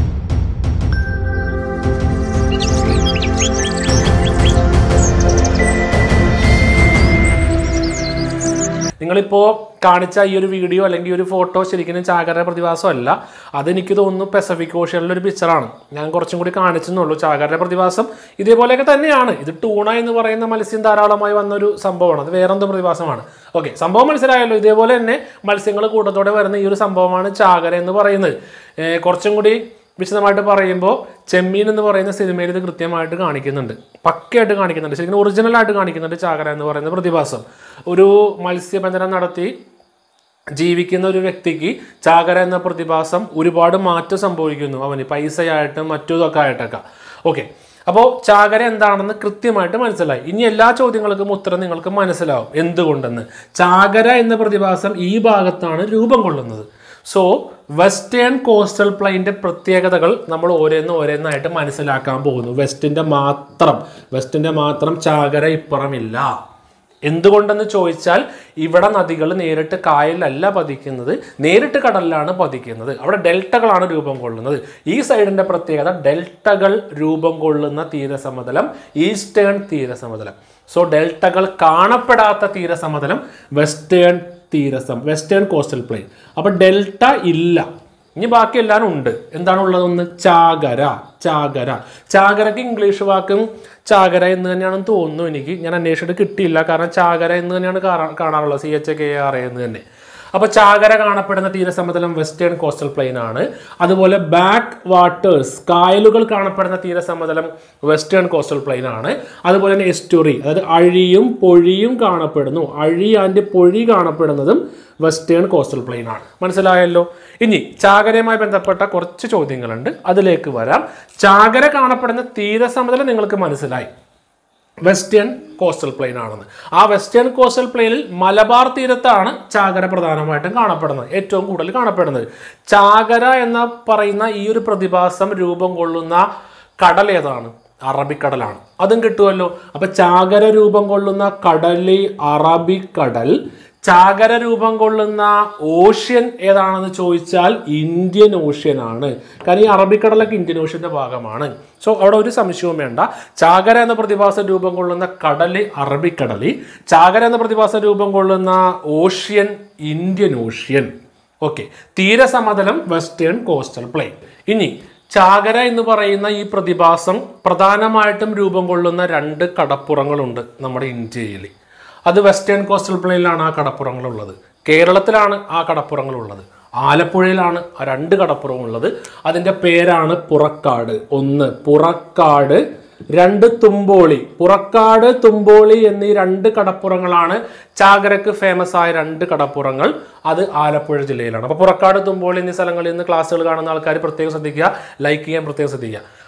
നിങ്ങളിപ്പോൾ കാണിച്ച ഈ ഒരു വീഡിയോ അല്ലെങ്കിൽ ഒരു ഫോട്ടോ ശരിക്കും ചാകര പ്രതിഭാസമല്ല അതെനിക്ക് തോന്നുന്നു പെസഫിക് ഓഷ്യനിലെ ഒരു പിക്ചറാണ് ഞാൻ കുറച്ചും കൂടി കാണിച്ചെന്നുള്ളൂ ചാകര പ്രതിഭാസം ഇതേപോലെയൊക്കെ തന്നെയാണ് ഇത് ടൂണ എന്ന് പറയുന്ന മത്സ്യം ധാരാളമായി വന്ന ഒരു സംഭവമാണ് അത് വേറെന്തോ പ്രതിഭാസമാണ് ഓക്കെ സംഭവം മനസ്സിലായല്ലോ ഇതേപോലെ തന്നെ മത്സ്യങ്ങൾ കൂട്ടത്തോടെ വരുന്ന ഈ ഒരു സംഭവമാണ് ചാകര എന്ന് പറയുന്നത് ഏർ കുറച്ചും കൂടി വിശദമായിട്ട് പറയുമ്പോൾ ചെമ്മീൻ എന്ന് പറയുന്ന സിനിമയിൽ ഇത് കൃത്യമായിട്ട് കാണിക്കുന്നുണ്ട് പക്കയായിട്ട് കാണിക്കുന്നുണ്ട് ശരിക്കും ഒറിജിനലായിട്ട് കാണിക്കുന്നുണ്ട് ചാകര എന്ന് പറയുന്ന പ്രതിഭാസം ഒരു മത്സ്യബന്ധനം നടത്തി ജീവിക്കുന്ന ഒരു വ്യക്തിക്ക് ചാകര എന്ന പ്രതിഭാസം ഒരുപാട് മാറ്റം സംഭവിക്കുന്നു അവന് പൈസയായിട്ടും മറ്റു ഇതൊക്കെ ആയിട്ടൊക്കെ ഓക്കെ അപ്പോൾ ചാകര എന്താണെന്ന് കൃത്യമായിട്ട് മനസ്സിലായി ഇനി എല്ലാ ചോദ്യങ്ങൾക്കും ഉത്തരം നിങ്ങൾക്ക് മനസ്സിലാവും എന്തുകൊണ്ടെന്ന് ചാകര എന്ന പ്രതിഭാസം ഈ ഭാഗത്താണ് രൂപം കൊള്ളുന്നത് സോ വെസ്റ്റേൺ കോസ്റ്റൽ പ്ലെയിൻ്റെ പ്രത്യേകതകൾ നമ്മൾ ഓരോന്ന് ഓരോന്നായിട്ട് മനസ്സിലാക്കാൻ പോകുന്നു വെസ്റ്റിൻ്റെ മാത്രം വെസ്റ്റിൻ്റെ മാത്രം ചാകര ഇപ്പുറമില്ല എന്തുകൊണ്ടെന്ന് ചോദിച്ചാൽ ഇവിടെ നദികൾ നേരിട്ട് കായലിലല്ല പതിക്കുന്നത് നേരിട്ട് കടലിലാണ് പതിക്കുന്നത് അവിടെ ഡെൽറ്റകളാണ് രൂപം കൊള്ളുന്നത് ഈ സൈഡിന്റെ പ്രത്യേകത ഡെൽറ്റകൾ രൂപം കൊള്ളുന്ന തീരസമതലം ഈസ്റ്റേൺ തീരസമതലം സോ ഡെൽറ്റകൾ കാണപ്പെടാത്ത തീരസമതലം വെസ്റ്റേൺ തീരസം വെസ്റ്റേൺ കോസ്റ്റൽ പ്ലെയിൻ അപ്പൊ ഡെൽറ്റ ഇല്ല ഇനി ബാക്കി എല്ലാവരും ഉണ്ട് എന്താണ് ഉള്ളതൊന്ന് ചാകര ചാകര ചാകരക്ക് ഇംഗ്ലീഷ് വാക്കും ചാകര എന്ന് തന്നെയാണെന്ന് തോന്നുന്നു എനിക്ക് ഞാൻ അന്വേഷിച്ചിട്ട് കിട്ടിയില്ല കാരണം ചാകര എന്ന് തന്നെയാണ് കാണാ- കാണാറുള്ളത് സി എച്ച് കെ ആർ എന്ന് തന്നെ അപ്പോൾ ചാകര കാണപ്പെടുന്ന തീരസമതലം വെസ്റ്റേൺ കോസ്റ്റൽ പ്ലെയിൻ ആണ് അതുപോലെ ബാക്ക് വാട്ടേഴ്സ് കായലുകൾ കാണപ്പെടുന്ന തീരസമതലം വെസ്റ്റേൺ കോസ്റ്റൽ പ്ലെയിൻ ആണ് അതുപോലെ തന്നെ എസ്റ്റുറി അതായത് അഴിയും പൊഴിയും കാണപ്പെടുന്നു അഴി ആൻഡ് പൊഴി കാണപ്പെടുന്നതും വെസ്റ്റേൺ കോസ്റ്റൽ പ്ലെയിൻ ആണ് മനസ്സിലായല്ലോ ഇനി ചാകരയുമായി ബന്ധപ്പെട്ട കുറച്ച് ചോദ്യങ്ങളുണ്ട് അതിലേക്ക് വരാം ചാകര കാണപ്പെടുന്ന തീരസമതലം നിങ്ങൾക്ക് മനസ്സിലായി വെസ്റ്റേൺ കോസ്റ്റൽ പ്ലെയിൻ ആണെന്ന് ആ വെസ്റ്റേൺ കോസ്റ്റൽ പ്ലെയിനിൽ മലബാർ തീരത്താണ് ചാകര പ്രധാനമായിട്ടും കാണപ്പെടുന്നത് ഏറ്റവും കൂടുതൽ കാണപ്പെടുന്നത് ചാകര എന്ന പറയുന്ന ഈ ഒരു പ്രതിഭാസം രൂപം കൊള്ളുന്ന കടൽ ഏതാണ് അറബിക്കടലാണ് അതും കിട്ടുമല്ലോ അപ്പൊ ചാകര രൂപം കൊള്ളുന്ന കടല് അറബിക്കടൽ ചാകര രൂപം കൊള്ളുന്ന ഓഷ്യൻ ഏതാണെന്ന് ചോദിച്ചാൽ ഇന്ത്യൻ ഓഷ്യൻ ആണ് കാരണം ഈ അറബിക്കടലൊക്കെ ഇന്ത്യൻ ഓഷ്യന്റെ ഭാഗമാണ് സോ അവിടെ ഒരു സംശയവും വേണ്ട ചാകര എന്ന പ്രതിഭാസം രൂപം കൊള്ളുന്ന കടല് അറബിക്കടല് ചാകര എന്ന പ്രതിഭാസം രൂപം കൊള്ളുന്ന ഓഷ്യൻ ഇന്ത്യൻ ഓഷ്യൻ ഓക്കെ തീരസമതലം വെസ്റ്റേൺ കോസ്റ്റൽ പ്ലെയിൻ ഇനി ചാകര എന്ന് പറയുന്ന ഈ പ്രതിഭാസം പ്രധാനമായിട്ടും രൂപം കൊള്ളുന്ന രണ്ട് കടപ്പുറങ്ങളുണ്ട് നമ്മുടെ ഇന്ത്യയിൽ അത് വെസ്റ്റേൺ കോസ്റ്റൽ പ്ലെയിനിലാണ് ആ കടപ്പുറങ്ങളുള്ളത് കേരളത്തിലാണ് ആ കടപ്പുറങ്ങളുള്ളത് ആലപ്പുഴയിലാണ് ആ രണ്ട് കടപ്പുറവും ഉള്ളത് അതിൻ്റെ പേരാണ് പുറക്കാട് ഒന്ന് പുറക്കാട് രണ്ട് തുമ്പോളി പുറക്കാട് തുമ്പോളി എന്നീ രണ്ട് കടപ്പുറങ്ങളാണ് ചാകരക്ക് ഫേമസ് ആയ രണ്ട് കടപ്പുറങ്ങൾ അത് ആലപ്പുഴ ജില്ലയിലാണ് അപ്പോൾ പുറക്കാട് തുമ്പോളി എന്നീ സ്ഥലങ്ങളിൽ നിന്ന് ക്ലാസ്സുകൾ കാണുന്ന ആൾക്കാർ പ്രത്യേകം ശ്രദ്ധിക്കുക ലൈക്ക് ചെയ്യാൻ പ്രത്യേകം ശ്രദ്ധിക്കുക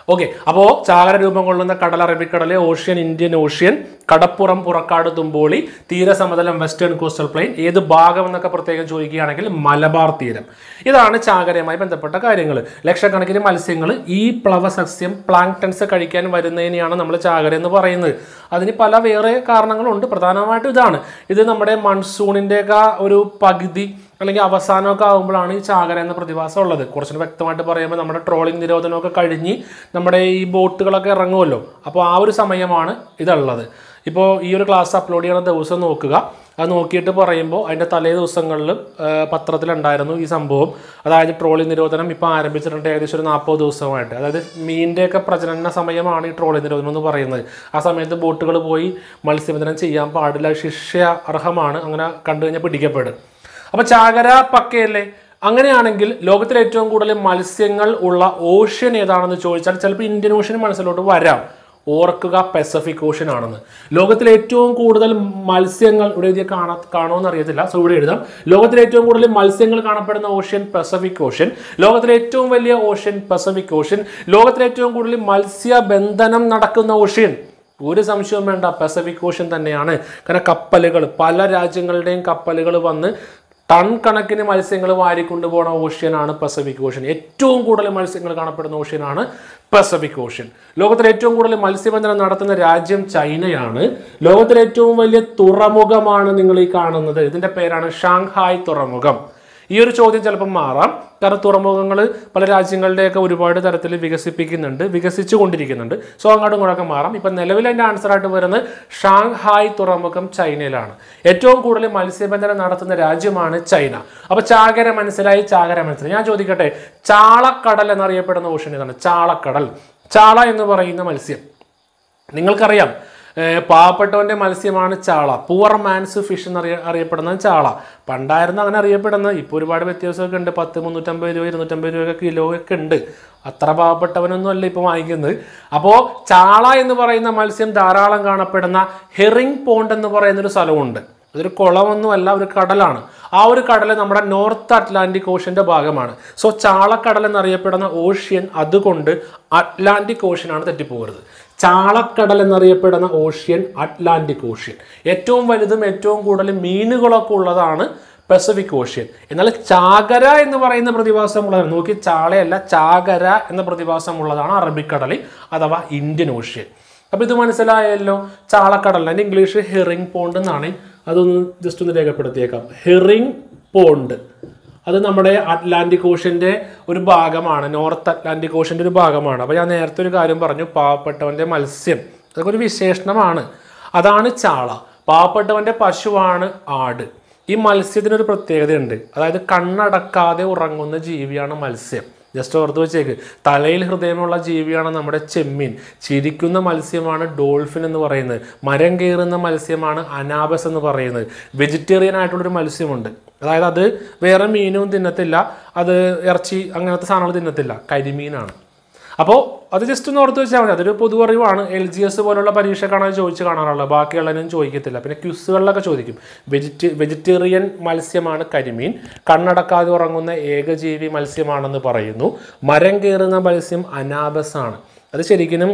ഓക്കെ അപ്പോൾ ചാകര രൂപം കൊള്ളുന്ന കടൽ അറബിക്കടല് ഓഷ്യൻ ഇന്ത്യൻ ഓഷ്യൻ കടപ്പുറം പുറക്കാട് തുമ്പോളി തീരസമതലം വെസ്റ്റേൺ കോസ്റ്റൽ പ്ലെയിൻ ഏത് ഭാഗം എന്നൊക്കെ പ്രത്യേകം ചോദിക്കുകയാണെങ്കിൽ മലബാർ തീരം ഇതാണ് ചാകരയുമായി ബന്ധപ്പെട്ട കാര്യങ്ങൾ ലക്ഷക്കണക്കിന് മത്സ്യങ്ങൾ ഈ പ്ലവസസ്യം പ്ലാങ്ടൻസ് കഴിക്കാൻ വരുന്നതിനെയാണ് നമ്മൾ ചാകര എന്ന് പറയുന്നത് അതിന് പല വേറെ കാരണങ്ങളുണ്ട് പ്രധാനമായിട്ടും ഇതാണ് ഇത് നമ്മുടെ മൺസൂണിൻ്റെയൊക്കെ ഒരു പകുതി അല്ലെങ്കിൽ അവസാനമൊക്കെ ആകുമ്പോഴാണ് ഈ ചാകര എന്ന പ്രതിഭാസം ഉള്ളത് കുറച്ചുകൂടി വ്യക്തമായിട്ട് പറയുമ്പോൾ നമ്മുടെ ട്രോളിംഗ് നിരോധനമൊക്കെ കഴിഞ്ഞ് നമ്മുടെ ഈ ബോട്ടുകളൊക്കെ ഇറങ്ങുമല്ലോ അപ്പോൾ ആ ഒരു സമയമാണ് ഇതുള്ളത് ഇപ്പോൾ ഈ ഒരു ക്ലാസ് അപ്ലോഡ് ചെയ്യുന്ന ദിവസം നോക്കുക അത് നോക്കിയിട്ട് പറയുമ്പോൾ അതിൻ്റെ തലേ ദിവസങ്ങളിൽ പത്രത്തിലുണ്ടായിരുന്നു ഈ സംഭവം അതായത് ട്രോളിംഗ് നിരോധനം ഇപ്പോൾ ആരംഭിച്ചിട്ടുണ്ട് ഏകദേശം ഒരു നാൽപ്പത് ദിവസമായിട്ട് അതായത് മീനിൻ്റെയൊക്കെ പ്രജനന സമയമാണ് ഈ ട്രോളിംഗ് നിരോധനം എന്ന് പറയുന്നത് ആ സമയത്ത് ബോട്ടുകൾ പോയി മത്സ്യബന്ധനം ചെയ്യാൻ പാടില്ല ശിക്ഷ അർഹമാണ് അങ്ങനെ കണ്ടു കഴിഞ്ഞാൽ പിടിക്കപ്പെടും അപ്പോൾ ചാകര പക്കയല്ലേ അങ്ങനെയാണെങ്കിൽ ലോകത്തിലെ ഏറ്റവും കൂടുതൽ മത്സ്യങ്ങൾ ഉള്ള ഓഷ്യൻ ഏതാണെന്ന് ചോദിച്ചാൽ ചിലപ്പോൾ ഇന്ത്യൻ ഓഷ്യൻ മനസ്സിലോട്ട് വരാം ഓർക്കുക പസഫിക് ഓഷ്യൻ ആണെന്ന് ലോകത്തിലെ ഏറ്റവും കൂടുതൽ മത്സ്യങ്ങൾ ഇവിടെ എഴുതിയ കാണാ കാണുമെന്ന് അറിയത്തില്ല സോ ഇവിടെ എഴുതാം ലോകത്തിലെ ഏറ്റവും കൂടുതൽ മത്സ്യങ്ങൾ കാണപ്പെടുന്ന ഓഷ്യൻ പസഫിക് ഓഷ്യൻ ലോകത്തിലെ ഏറ്റവും വലിയ ഓഷ്യൻ പസഫിക് ഓഷ്യൻ ലോകത്തിലെ ഏറ്റവും കൂടുതൽ മത്സ്യബന്ധനം നടക്കുന്ന ഓഷ്യൻ ഒരു സംശയവും വേണ്ട പസഫിക് ഓഷ്യൻ തന്നെയാണ് കാരണം കപ്പലുകൾ പല രാജ്യങ്ങളുടെയും കപ്പലുകൾ വന്ന് ടൺ കണക്കിന് മത്സ്യങ്ങൾ വാരിക്കൊണ്ടുപോകുന്ന ഓഷ്യനാണ് പസഫിക് ഓഷ്യൻ ഏറ്റവും കൂടുതൽ മത്സ്യങ്ങൾ കാണപ്പെടുന്ന ഓഷ്യനാണ് പസഫിക് ഓഷ്യൻ ലോകത്തിലെ ഏറ്റവും കൂടുതൽ മത്സ്യബന്ധനം നടത്തുന്ന രാജ്യം ചൈനയാണ് ലോകത്തിലെ ഏറ്റവും വലിയ തുറമുഖമാണ് നിങ്ങൾ ഈ കാണുന്നത് ഇതിന്റെ പേരാണ് ഷാങ്ഹായ് തുറമുഖം ഈ ഒരു ചോദ്യം ചിലപ്പോൾ മാറാം കാരണം തുറമുഖങ്ങൾ പല രാജ്യങ്ങളുടെയൊക്കെ ഒരുപാട് തരത്തിൽ വികസിപ്പിക്കുന്നുണ്ട് വികസിച്ചു കൊണ്ടിരിക്കുന്നുണ്ട് സോ അങ്ങോട്ടും ഇങ്ങോട്ടൊക്കെ മാറാം ഇപ്പം നിലവിൽ അതിൻ്റെ ആൻസർ ആയിട്ട് വരുന്നത് ഷാങ്ഹായ് തുറമുഖം ചൈനയിലാണ് ഏറ്റവും കൂടുതൽ മത്സ്യബന്ധനം നടത്തുന്ന രാജ്യമാണ് ചൈന അപ്പോൾ ചാകര മനസ്സിലായി ചാകര മനസ്സിലായി ഞാൻ ചോദിക്കട്ടെ ചാളക്കടൽ എന്നറിയപ്പെടുന്ന ഓഷൻ ഏതാണ് ചാളക്കടൽ ചാള എന്ന് പറയുന്ന മത്സ്യം നിങ്ങൾക്കറിയാം ഏർ പാവപ്പെട്ടവന്റെ മത്സ്യമാണ് ചാള പുവർ മാൻസ് ഫിഷ് എന്നറിയ അറിയപ്പെടുന്നത് ചാള പണ്ടായിരുന്നു അങ്ങനെ അറിയപ്പെടുന്നത് ഇപ്പോൾ ഒരുപാട് വ്യത്യാസമൊക്കെ ഉണ്ട് പത്ത് മുന്നൂറ്റമ്പത് രൂപ ഇരുന്നൂറ്റമ്പത് രൂപയൊക്കെ കിലോ ഒക്കെ ഉണ്ട് അത്ര പാവപ്പെട്ടവനൊന്നും അല്ല ഇപ്പോൾ വാങ്ങിക്കുന്നത് അപ്പോൾ ചാള എന്ന് പറയുന്ന മത്സ്യം ധാരാളം കാണപ്പെടുന്ന ഹെറിംഗ് പോണ്ട് എന്ന് പറയുന്ന ഒരു സ്ഥലമുണ്ട് അതൊരു കുളമൊന്നുമല്ല ഒരു കടലാണ് ആ ഒരു കടൽ നമ്മുടെ നോർത്ത് അറ്റ്ലാന്റിക് ഓഷ്യന്റെ ഭാഗമാണ് സോ ചാളക്കടൽ എന്നറിയപ്പെടുന്ന ഓഷ്യൻ അതുകൊണ്ട് അറ്റ്ലാന്റിക് ഓഷ്യനാണ് തെറ്റിപ്പോകരുത് ചാളക്കടൽ എന്നറിയപ്പെടുന്ന ഓഷ്യൻ അറ്റ്ലാന്റിക് ഓഷ്യൻ ഏറ്റവും വലുതും ഏറ്റവും കൂടുതൽ മീനുകളൊക്കെ ഉള്ളതാണ് പസഫിക് ഓഷ്യൻ എന്നാൽ ചാകര എന്ന് പറയുന്ന പ്രതിഭാസം ഉള്ളതാണ് നോക്കി ചാളയല്ല ചാകര എന്ന പ്രതിഭാസം ഉള്ളതാണ് അറബിക്കടലിൽ അഥവാ ഇന്ത്യൻ ഓഷ്യൻ അപ്പോൾ ഇത് മനസ്സിലായല്ലോ ചാളക്കടൽ അതിൻ്റെ ഇംഗ്ലീഷ് ഹെറിംഗ് പോണ്ട് എന്നാണ് അതൊന്ന് ജസ്റ്റ് ഒന്ന് രേഖപ്പെടുത്തിയേക്കാം ഹെറിംഗ് പോണ്ട് അത് നമ്മുടെ അറ്റ്ലാന്റിക് ഓഷ്യൻ്റെ ഒരു ഭാഗമാണ് നോർത്ത് അറ്റ്ലാന്റിക് ഓഷ്യൻ്റെ ഒരു ഭാഗമാണ് അപ്പോൾ ഞാൻ നേരത്തെ ഒരു കാര്യം പറഞ്ഞു പാവപ്പെട്ടവൻ്റെ മത്സ്യം അതൊക്കെ ഒരു വിശേഷണമാണ് അതാണ് ചാള പാവപ്പെട്ടവൻ്റെ പശുവാണ് ആട് ഈ മത്സ്യത്തിനൊരു പ്രത്യേകതയുണ്ട് അതായത് കണ്ണടക്കാതെ ഉറങ്ങുന്ന ജീവിയാണ് മത്സ്യം ജസ്റ്റ് ഓർത്ത് വെച്ചേക്ക് തലയിൽ ഹൃദയമുള്ള ജീവിയാണ് നമ്മുടെ ചെമ്മീൻ ചിരിക്കുന്ന മത്സ്യമാണ് ഡോൾഫിൻ എന്ന് പറയുന്നത് മരം കയറുന്ന മത്സ്യമാണ് അനാബസ് എന്ന് പറയുന്നത് വെജിറ്റേറിയൻ ആയിട്ടുള്ളൊരു മത്സ്യമുണ്ട് അതായത് അത് വേറെ മീനും തിന്നത്തില്ല അത് ഇറച്ചി അങ്ങനത്തെ സാധനങ്ങൾ തിന്നത്തില്ല കരിമീനാണ് അപ്പോൾ അത് ജസ്റ്റ് ഒന്ന് ഓർത്ത് വെച്ചാൽ മതി അതൊരു പൊതു അറിവാണ് എൽ ജി എസ് പോലുള്ള പരീക്ഷക്കാണ് അത് ചോദിച്ച് കാണാറുള്ളത് ബാക്കിയുള്ളതിനും ചോദിക്കത്തില്ല പിന്നെ ക്യുസുകളിലൊക്കെ ചോദിക്കും വെജിറ്റേ വെജിറ്റേറിയൻ മത്സ്യമാണ് കരിമീൻ കണ്ണടക്കാതെ ഉറങ്ങുന്ന ഏകജീവി മത്സ്യമാണെന്ന് പറയുന്നു മരം കയറുന്ന മത്സ്യം അനാബസ് ആണ് അത് ശരിക്കും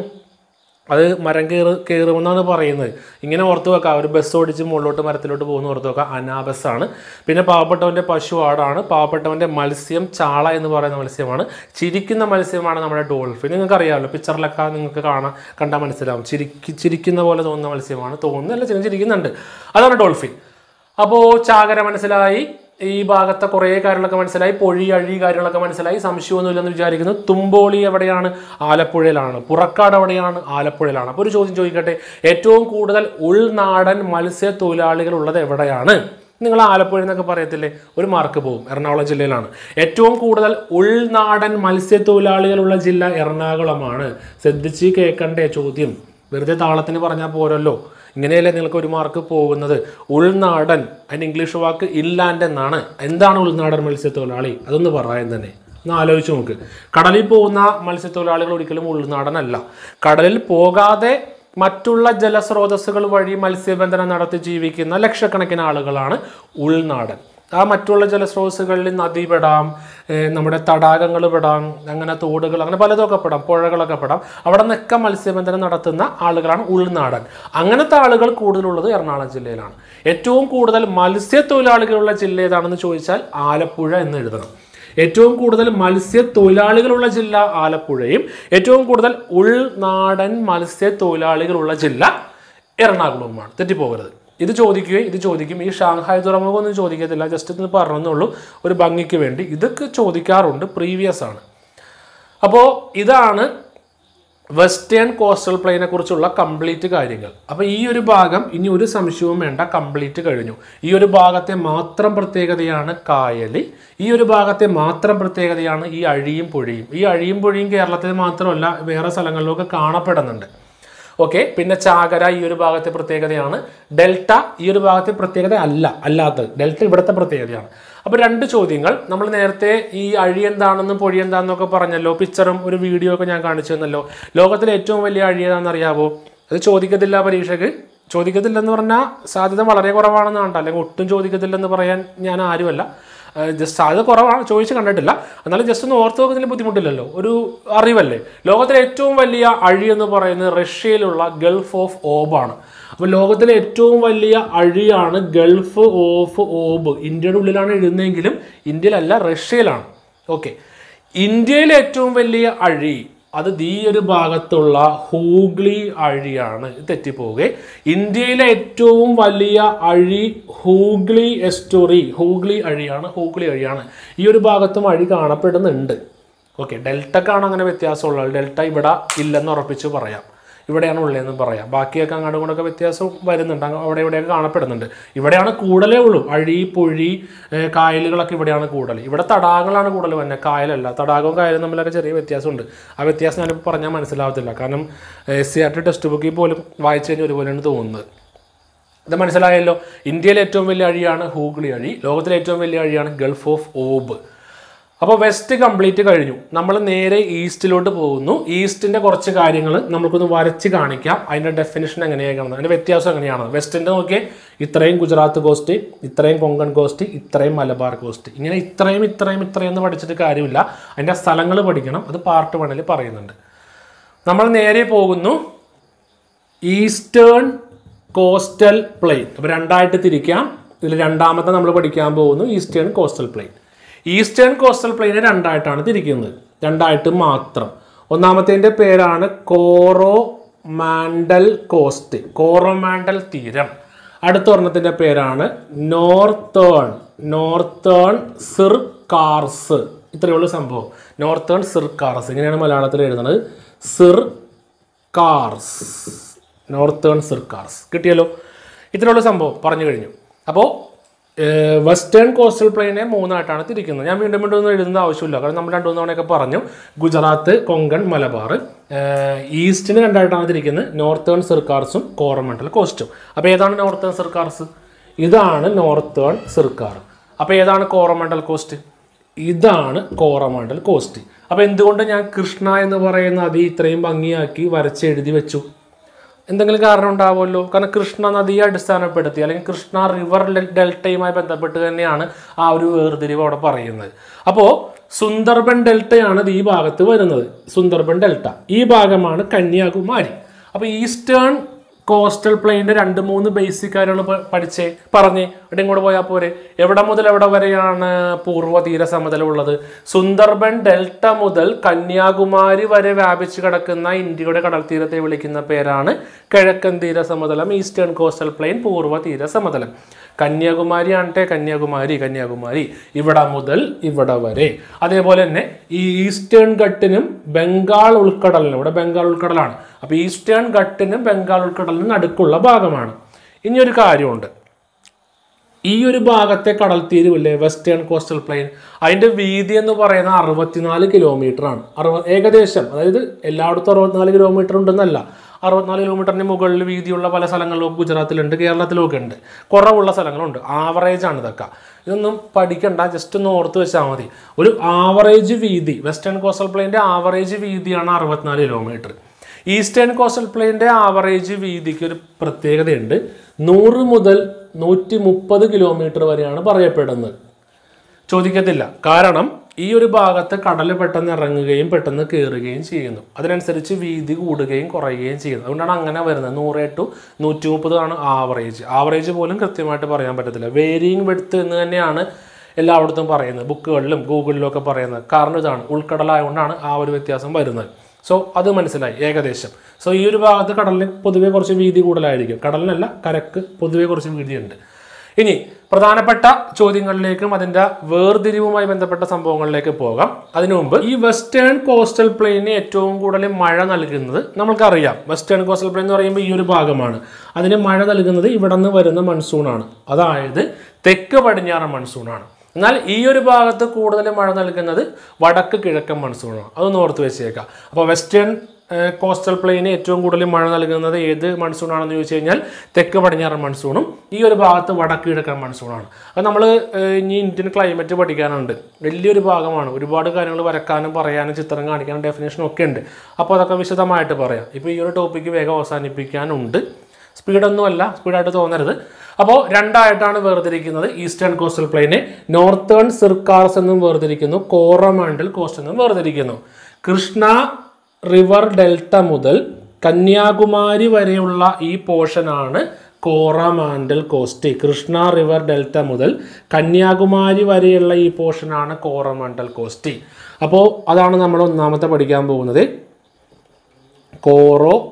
അത് മരം കയറ് കയറുമെന്നാണ് പറയുന്നത് ഇങ്ങനെ ഓർത്ത് വെക്കാം ഒരു ബസ് ഓടിച്ച് മുകളിലോട്ട് മരത്തിലോട്ട് പോകുന്ന ഓർത്ത് വെക്കാം അനാബസാണ് പിന്നെ പാവപ്പെട്ടവൻ്റെ പശു ആടാണ് പാവപ്പെട്ടവൻ്റെ മത്സ്യം ചാള എന്ന് പറയുന്ന മത്സ്യമാണ് ചിരിക്കുന്ന മത്സ്യമാണ് നമ്മുടെ ഡോൾഫിൻ നിങ്ങൾക്ക് അറിയാമല്ലോ പിക്ചറിലൊക്കെ നിങ്ങൾക്ക് കാണാൻ കണ്ടാൽ മനസ്സിലാവും ചിരിക്കി ചിരിക്കുന്ന പോലെ തോന്നുന്ന മത്സ്യമാണ് തോന്നുന്നല്ല ചില ചിരിക്കുന്നുണ്ട് അതാണ് ഡോൾഫിൻ അപ്പോൾ ചാകര മനസ്സിലായി ഈ ഭാഗത്തെ കുറേ കാര്യങ്ങളൊക്കെ മനസ്സിലായി പൊഴി അഴി കാര്യങ്ങളൊക്കെ മനസ്സിലായി സംശയമൊന്നുമില്ലെന്ന് വിചാരിക്കുന്നു തുമ്പോളി എവിടെയാണ് ആലപ്പുഴയിലാണ് പുറക്കാട് എവിടെയാണ് ആലപ്പുഴയിലാണ് അപ്പോൾ ഒരു ചോദ്യം ചോദിക്കട്ടെ ഏറ്റവും കൂടുതൽ ഉൾനാടൻ മത്സ്യത്തൊഴിലാളികൾ ഉള്ളത് എവിടെയാണ് നിങ്ങൾ ആലപ്പുഴ എന്നൊക്കെ പറയത്തില്ലേ ഒരു മാർക്ക് പോകും എറണാകുളം ജില്ലയിലാണ് ഏറ്റവും കൂടുതൽ ഉൾനാടൻ മത്സ്യത്തൊഴിലാളികളുള്ള ജില്ല എറണാകുളമാണ് ശ്രദ്ധിച്ച് കേൾക്കണ്ടേ ചോദ്യം വെറുതെ താളത്തിന് പറഞ്ഞാൽ പോരല്ലോ ഇങ്ങനെയല്ലേ നിങ്ങൾക്ക് ഒരു മാർക്ക് പോകുന്നത് ഉൾനാടൻ അതിന് ഇംഗ്ലീഷ് വാക്ക് ഇൻലാൻഡ് എന്നാണ് എന്താണ് ഉൾനാടൻ മത്സ്യത്തൊഴിലാളി അതൊന്ന് പറയാൻ തന്നെ ഒന്ന് ആലോചിച്ച് നോക്ക് കടലിൽ പോകുന്ന മത്സ്യത്തൊഴിലാളികൾ ഒരിക്കലും ഉൾനാടനല്ല കടലിൽ പോകാതെ മറ്റുള്ള ജലസ്രോതസ്സുകൾ വഴി മത്സ്യബന്ധനം നടത്തി ജീവിക്കുന്ന ലക്ഷക്കണക്കിന് ആളുകളാണ് ഉൾനാടൻ ആ മറ്റുള്ള ജലസ്രോതസ്സുകളിൽ നദി പെടാം ഏഹ് നമ്മുടെ തടാകങ്ങൾ പെടാം അങ്ങനെ തോടുകൾ അങ്ങനെ പലതൊക്കെ പെടാം പുഴകളൊക്കെ പെടാം അവിടെ നിന്നൊക്കെ മത്സ്യബന്ധനം നടത്തുന്ന ആളുകളാണ് ഉൾനാടൻ അങ്ങനത്തെ ആളുകൾ കൂടുതലുള്ളത് എറണാകുളം ജില്ലയിലാണ് ഏറ്റവും കൂടുതൽ മത്സ്യത്തൊഴിലാളികളുള്ള ജില്ല ഏതാണെന്ന് ചോദിച്ചാൽ ആലപ്പുഴ എന്ന് എഴുതണം ഏറ്റവും കൂടുതൽ മത്സ്യത്തൊഴിലാളികളുള്ള ജില്ല ആലപ്പുഴയും ഏറ്റവും കൂടുതൽ ഉൾനാടൻ മത്സ്യത്തൊഴിലാളികളുള്ള ജില്ല എറണാകുളവുമാണ് തെറ്റിപ്പോകരുത് ഇത് ചോദിക്കുകയും ഇത് ചോദിക്കും ഈ ഷാങ്ഹായ് തുറമുഖം ഒന്നും ചോദിക്കത്തില്ല ജസ്റ്റ് ഇത് പറഞ്ഞെന്നുള്ളൂ ഒരു ഭംഗിക്ക് വേണ്ടി ഇതൊക്കെ ചോദിക്കാറുണ്ട് പ്രീവിയസ് ആണ് അപ്പോൾ ഇതാണ് വെസ്റ്റേൺ കോസ്റ്റൽ പ്ലെയിനെ കുറിച്ചുള്ള കംപ്ലീറ്റ് കാര്യങ്ങൾ അപ്പോൾ ഈ ഒരു ഭാഗം ഇനി ഒരു സംശയവും വേണ്ട കംപ്ലീറ്റ് കഴിഞ്ഞു ഈ ഒരു ഭാഗത്തെ മാത്രം പ്രത്യേകതയാണ് കായലി ഈ ഒരു ഭാഗത്തെ മാത്രം പ്രത്യേകതയാണ് ഈ അഴിയും പുഴയും ഈ അഴിയും പുഴയും കേരളത്തിൽ മാത്രമല്ല വേറെ സ്ഥലങ്ങളിലൊക്കെ കാണപ്പെടുന്നുണ്ട് ഓക്കെ പിന്നെ ചാകര ഈ ഒരു ഭാഗത്തെ പ്രത്യേകതയാണ് ഡെൽറ്റ ഈ ഒരു ഭാഗത്തെ പ്രത്യേകത അല്ല അല്ലാത്തത് ഡെൽറ്റ ഇവിടുത്തെ പ്രത്യേകതയാണ് അപ്പോൾ രണ്ട് ചോദ്യങ്ങൾ നമ്മൾ നേരത്തെ ഈ അഴി എന്താണെന്നും പൊഴി എന്താണെന്നൊക്കെ പറഞ്ഞല്ലോ പിക്ചറും ഒരു വീഡിയോ ഒക്കെ ഞാൻ കാണിച്ചു തന്നല്ലോ ലോകത്തിലെ ഏറ്റവും വലിയ അഴി ഏതാണെന്ന് അറിയാവോ അത് ചോദിക്കത്തില്ല പരീക്ഷയ്ക്ക് ചോദിക്കത്തില്ലെന്ന് പറഞ്ഞാൽ സാധ്യത വളരെ കുറവാണെന്നാണ് കേട്ടോ അല്ലെങ്കിൽ ഒട്ടും ചോദിക്കത്തില്ലെന്ന് പറയാൻ ഞാൻ ആരുമല്ല ജസ്റ്റ് സാധ്യത കുറവാണ് ചോദിച്ച് കണ്ടിട്ടില്ല എന്നാലും ജസ്റ്റ് ഒന്ന് ഓർത്ത് നോക്കുന്നതിൽ ബുദ്ധിമുട്ടില്ലല്ലോ ഒരു അറിവല്ലേ ലോകത്തിലെ ഏറ്റവും വലിയ അഴി എന്ന് പറയുന്നത് റഷ്യയിലുള്ള ഗൾഫ് ഓഫ് ഓബാണ് അപ്പോൾ ലോകത്തിലെ ഏറ്റവും വലിയ അഴിയാണ് ഗൾഫ് ഓഫ് ഓബ് ഇന്ത്യയുടെ ഉള്ളിലാണ് എഴുതുന്നതെങ്കിലും ഇന്ത്യയിലല്ല റഷ്യയിലാണ് ഓക്കെ ഇന്ത്യയിലെ ഏറ്റവും വലിയ അഴി അത് ഈ ഒരു ഭാഗത്തുള്ള ഹൂഗ്ലി അഴിയാണ് ഇത് തെറ്റിപ്പോവുക ഇന്ത്യയിലെ ഏറ്റവും വലിയ അഴി ഹൂഗ്ലി എസ്റ്റോറി ഹൂഗ്ലി അഴിയാണ് ഹൂഗ്ലി അഴിയാണ് ഈ ഒരു ഭാഗത്തും അഴി കാണപ്പെടുന്നുണ്ട് ഓക്കെ ഡെൽറ്റക്കാണ് അങ്ങനെ വ്യത്യാസമുള്ളത് ഡെൽറ്റ ഇവിടെ ഇല്ലെന്ന് ഉറപ്പിച്ച് പറയാം ഇവിടെയാണ് ഉള്ളതെന്ന് പറയാം ബാക്കിയൊക്കെ അങ്ങോട്ടും ഇങ്ങോട്ടൊക്കെ വ്യത്യാസം വരുന്നുണ്ട് അങ്ങ് അവിടെ ഇവിടെയൊക്കെ കാണപ്പെടുന്നുണ്ട് ഇവിടെയാണ് കൂടുതലേ ഉള്ളൂ അഴി പൊഴി ഏഹ് കായലുകളൊക്കെ ഇവിടെയാണ് കൂടുതൽ ഇവിടെ തടാകങ്ങളാണ് കൂടുതൽ വന്നെ കായലല്ല തടാകവും കായലും തമ്മിലൊക്കെ ചെറിയ വ്യത്യാസമുണ്ട് ആ വ്യത്യാസം ഞാനിപ്പോൾ പറഞ്ഞാൽ മനസ്സിലാവത്തില്ല കാരണം S C R T text ബുക്കിൽ പോലും വായിച്ചു കഴിഞ്ഞാൽ ഒരുപോലെയാണ് തോന്നുന്നത് ഇത് മനസ്സിലായല്ലോ ഇന്ത്യയിലെ ഏറ്റവും വലിയ അഴിയാണ് ഹൂഗ്ലി അഴി ലോകത്തിലെ ഏറ്റവും വലിയ അഴിയാണ് ഗൾഫ് ഓഫ് ഓബ് അപ്പോൾ വെസ്റ്റ് കംപ്ലീറ്റ് കഴിഞ്ഞു നമ്മൾ നേരെ ഈസ്റ്റിലോട്ട് പോകുന്നു ഈസ്റ്റിൻ്റെ കുറച്ച് കാര്യങ്ങൾ നമുക്കൊന്ന് വരച്ച് കാണിക്കാം അതിൻ്റെ ഡെഫിനിഷൻ എങ്ങനെയാക്കണം അതിൻ്റെ വ്യത്യാസം എങ്ങനെയാണ് വെസ്റ്റിൻ്റെ നോക്കിയേ ഇത്രയും ഗുജറാത്ത് കോസ്റ്റ് ഇത്രയും കൊങ്കൺ കോസ്റ്റ് ഇത്രയും മലബാർ കോസ്റ്റ് ഇങ്ങനെ ഇത്രയും ഇത്രയും ഇത്രയും എന്ന് പഠിച്ചിട്ട് കാര്യമില്ല അതിൻ്റെ സ്ഥലങ്ങൾ പഠിക്കണം അത് പാർട്ട് വണ്ണിൽ പറയുന്നുണ്ട് നമ്മൾ നേരെ പോകുന്നു ഈസ്റ്റേൺ കോസ്റ്റൽ പ്ലെയിൻ അപ്പോൾ രണ്ടായിട്ട് തിരിക്കാം ഇതിൽ രണ്ടാമത്തെ നമ്മൾ പഠിക്കാൻ പോകുന്നു eastern coastal plain eastern coastal പ്ലെയിനെ രണ്ടായിട്ടാണ് തിരിക്കുന്നത് രണ്ടായിട്ട് മാത്രം ഒന്നാമത്തേൻ്റെ പേരാണ് കോറോ മാൻഡൽ കോസ്റ്റ് കോറോമാൻഡൽ തീരം അടുത്ത ഒരെണ്ണത്തിൻ്റെ പേരാണ് നോർത്തേൺ നോർത്തേൺ സിർകാർസ് ഇത്രയേ ഉള്ളൂ സംഭവം നോർത്തേൺ സിർകാർസ് ഇങ്ങനെയാണ് മലയാളത്തിൽ എഴുതുന്നത് സിർ കാർസ് നോർത്തേൺ സിർക്കാർസ് കിട്ടിയല്ലോ ഇത്രയുള്ള സംഭവം പറഞ്ഞു കഴിഞ്ഞു അപ്പോൾ വെസ്റ്റേൺ കോസ്റ്റൽ പ്ലെയിനെ മൂന്നായിട്ടാണ് തിരിക്കുന്നത് ഞാൻ വീണ്ടും വീണ്ടും ഒന്നും എഴുതുന്ന ആവശ്യമില്ല കാരണം നമ്മൾ രണ്ടു മൂന്ന് തവണയൊക്കെ പറഞ്ഞു ഗുജറാത്ത് കൊങ്കൺ മലബാർ ഈസ്റ്റിന് രണ്ടായിട്ടാണ് തിരിക്കുന്നത് നോർത്തേൺ സിർക്കാർസും കോറമണ്ടൽ കോസ്റ്റും അപ്പോൾ ഏതാണ് നോർത്തേൺ സിർക്കാർസ് ഇതാണ് നോർത്തേൺ സിർക്കാർ അപ്പോൾ ഏതാണ് കോറമണ്ടൽ കോസ്റ്റ് ഇതാണ് കോറമണ്ടൽ കോസ്റ്റ് അപ്പോൾ എന്തുകൊണ്ട് ഞാൻ കൃഷ്ണ എന്ന് പറയുന്ന നദി ഇത്രയും ഭംഗിയാക്കി വരച്ച് എഴുതി വെച്ചു എന്തെങ്കിലും കാരണം ഉണ്ടാവുമല്ലോ കാരണം കൃഷ്ണ നദിയെ അടിസ്ഥാനപ്പെടുത്തി അല്ലെങ്കിൽ കൃഷ്ണ റിവർ ഡെൽറ്റയുമായി ബന്ധപ്പെട്ട് തന്നെയാണ് ആ ഒരു വേർതിരിവ് അവിടെ പറയുന്നത് അപ്പോൾ സുന്ദർബൻ ഡെൽറ്റയാണ് ഇത് ഈ ഭാഗത്ത് വരുന്നത് സുന്ദർബൻ ഡെൽറ്റ ഈ ഭാഗമാണ് കന്യാകുമാരി അപ്പോൾ ഈസ്റ്റേൺ കോസ്റ്റൽ പ്ലെയിൻ്റെ രണ്ട് മൂന്ന് ബേസിക് കാര്യങ്ങൾ പ- പഠിച്ചേ പറഞ്ഞേ ഇവിടെ ഇങ്ങോട്ട് പോയാൽ പോരെ എവിടെ മുതൽ എവിടെ വരെയാണ് പൂർവ്വ തീര സമതലം ഉള്ളത് സുന്ദർബൻ ഡെൽറ്റ മുതൽ കന്യാകുമാരി വരെ വ്യാപിച്ചു കിടക്കുന്ന ഇന്ത്യയുടെ കടൽ തീരത്തെ വിളിക്കുന്ന പേരാണ് കിഴക്കൻ തീര സമതലം ഈസ്റ്റേൺ കോസ്റ്റൽ പ്ലെയിൻ പൂർവ്വ തീര സമതലം കന്യാകുമാരി ആണ്ടെ കന്യാകുമാരി കന്യാകുമാരി ഇവിടെ മുതൽ ഇവിടെ വരെ അതേപോലെ തന്നെ ഈ ഈസ്റ്റേൺ ഘട്ടിനും ബംഗാൾ ഉൾക്കടലിനും ഇവിടെ ബംഗാൾ ഉൾക്കടലാണ് അപ്പോൾ ഈസ്റ്റേൺ ഘട്ടിനും ബംഗാൾ ഉൾക്കടലിനും നടുക്കുള്ള ഭാഗമാണ് ഇനി ഒരു കാര്യമുണ്ട് ഈ ഒരു ഭാഗത്തെ കടൽ തീരുവില്ലേ വെസ്റ്റേൺ കോസ്റ്റൽ പ്ലെയിൻ അതിൻ്റെ വീതി എന്ന് പറയുന്നത് അറുപത്തിനാല് കിലോമീറ്റർ ആണ് അറുപ ഏകദേശം അതായത് എല്ലായിടത്തും അറുപത്തിനാല് കിലോമീറ്റർ ഉണ്ടെന്നല്ല അറുപത്തിനാല് കിലോമീറ്ററിന് മുകളിൽ വീതിയുള്ള പല സ്ഥലങ്ങളിലും ഗുജറാത്തിലുണ്ട് കേരളത്തിലൊക്കെ ഉണ്ട് കുറവുള്ള സ്ഥലങ്ങളുണ്ട് ആവറേജ് ആണ് ഇതൊക്കെ ഇതൊന്നും പഠിക്കണ്ട ജസ്റ്റ് ഒന്ന് ഓർത്ത് വെച്ചാൽ മതി ഒരു ആവറേജ് വീതി വെസ്റ്റേൺ കോസ്റ്റൽ പ്ലെയിൻ്റെ ആവറേജ് വീതിയാണ് അറുപത്തിനാല് കിലോമീറ്റർ ഈസ്റ്റേൺ കോസ്റ്റൽ പ്ലെയിൻ്റെ ആവറേജ് വീതിക്ക് ഒരു പ്രത്യേകതയുണ്ട് നൂറ് മുതൽ നൂറ്റി മുപ്പത് കിലോമീറ്റർ വരെയാണ് പറയപ്പെടുന്നത് ചോദിക്കത്തില്ല കാരണം ഈ ഒരു ഭാഗത്ത് കടൽ പെട്ടെന്ന് ഇറങ്ങുകയും പെട്ടെന്ന് കയറുകയും ചെയ്യുന്നു അതിനനുസരിച്ച് വീതി കൂടുകയും കുറയുകയും ചെയ്യുന്നു അതുകൊണ്ടാണ് അങ്ങനെ വരുന്നത് നൂറ് ടു നൂറ്റി മുപ്പത് ആണ് ആവറേജ് ആവറേജ് പോലും കൃത്യമായിട്ട് പറയാൻ പറ്റത്തില്ല വേരിയിങ് വെടുത്ത് എന്ന് തന്നെയാണ് എല്ലായിടത്തും പറയുന്നത് ബുക്കുകളിലും ഗൂഗിളിലും ഒക്കെ പറയുന്നത് കാരണം ഇതാണ് ഉൾക്കടലായതുകൊണ്ടാണ് ആ ഒരു വ്യത്യാസം വരുന്നത് സോ അത് മനസ്സിലായി ഏകദേശം സോ ഈ ഒരു ഭാഗത്ത് കടലിന് പൊതുവെ കുറച്ച് വീതി കൂടുതലായിരിക്കും കടലിനല്ല കരക്ക് പൊതുവെ കുറച്ച് വീതിയുണ്ട് ഇനി പ്രധാനപ്പെട്ട ചോദ്യങ്ങളിലേക്കും അതിന്റെ വേർതിരിവുമായി ബന്ധപ്പെട്ട സംഭവങ്ങളിലേക്ക് പോകാം അതിനു മുമ്പ് ഈ വെസ്റ്റേൺ കോസ്റ്റൽ പ്ലെയിന് ഏറ്റവും കൂടുതൽ മഴ നൽകുന്നത് നമുക്കറിയാം വെസ്റ്റേൺ കോസ്റ്റൽ പ്ലെയിൻ എന്ന് പറയുമ്പോൾ ഈ ഒരു ഭാഗമാണ് അതിന് മഴ നൽകുന്നത് ഇവിടെ നിന്ന് വരുന്ന മൺസൂണാണ് അതായത് തെക്ക് പടിഞ്ഞാറൻ മൺസൂണാണ് എന്നാൽ ഈ ഒരു ഭാഗത്ത് കൂടുതൽ മഴ നൽകുന്നത് വടക്ക് കിഴക്കൻ മൺസൂണാണ് അതൊന്ന് ഓർത്ത് വെച്ചേക്കാം അപ്പോൾ വെസ്റ്റേൺ കോസ്റ്റൽ പ്ലെയിന് ഏറ്റവും കൂടുതൽ മഴ നൽകുന്നത് ഏത് മൺസൂണാണെന്ന് ചോദിച്ചു കഴിഞ്ഞാൽ തെക്ക് പടിഞ്ഞാറൻ മൺസൂണും ഈ ഒരു ഭാഗത്ത് വടക്ക് കിഴക്കൻ മൺസൂണാണ് അത് നമ്മൾ ഇനി ഇന്ത്യൻ ക്ലൈമറ്റ് പഠിക്കാനുണ്ട് വലിയൊരു ഭാഗമാണ് ഒരുപാട് കാര്യങ്ങൾ വരക്കാനും പറയാനും ചിത്രം കാണിക്കാനും ഡെഫിനേഷനും ഒക്കെ ഉണ്ട് അപ്പോൾ അതൊക്കെ വിശദമായിട്ട് പറയാം ഇപ്പോൾ ഈ ഒരു ടോപ്പിക്ക് വേഗം അവസാനിപ്പിക്കാനുണ്ട് സ്പീഡൊന്നുമല്ല സ്പീഡായിട്ട് തോന്നരുത് അപ്പോൾ രണ്ടായിട്ടാണ് വേർതിരിക്കുന്നത് ഈസ്റ്റേൺ കോസ്റ്റൽ പ്ലെയിനെ നോർത്തേൺ സിർക്കാർസ് എന്നും വേർതിരിക്കുന്നു കോറമാൻഡൽ കോസ്റ്റ് എന്നും വേർതിരിക്കുന്നു കൃഷ്ണ റിവർ ഡെൽറ്റ മുതൽ കന്യാകുമാരി വരെയുള്ള ഈ പോർഷനാണ് Coromandel coast Krishna river delta മുതൽ കന്യാകുമാരി വരെയുള്ള ഈ പോർഷനാണ് കോറമാൻഡൽ കോസ്റ്റ് അപ്പോൾ അതാണ് നമ്മൾ ഒന്നാമത്തെ പഠിക്കാൻ പോകുന്നത് കോറോ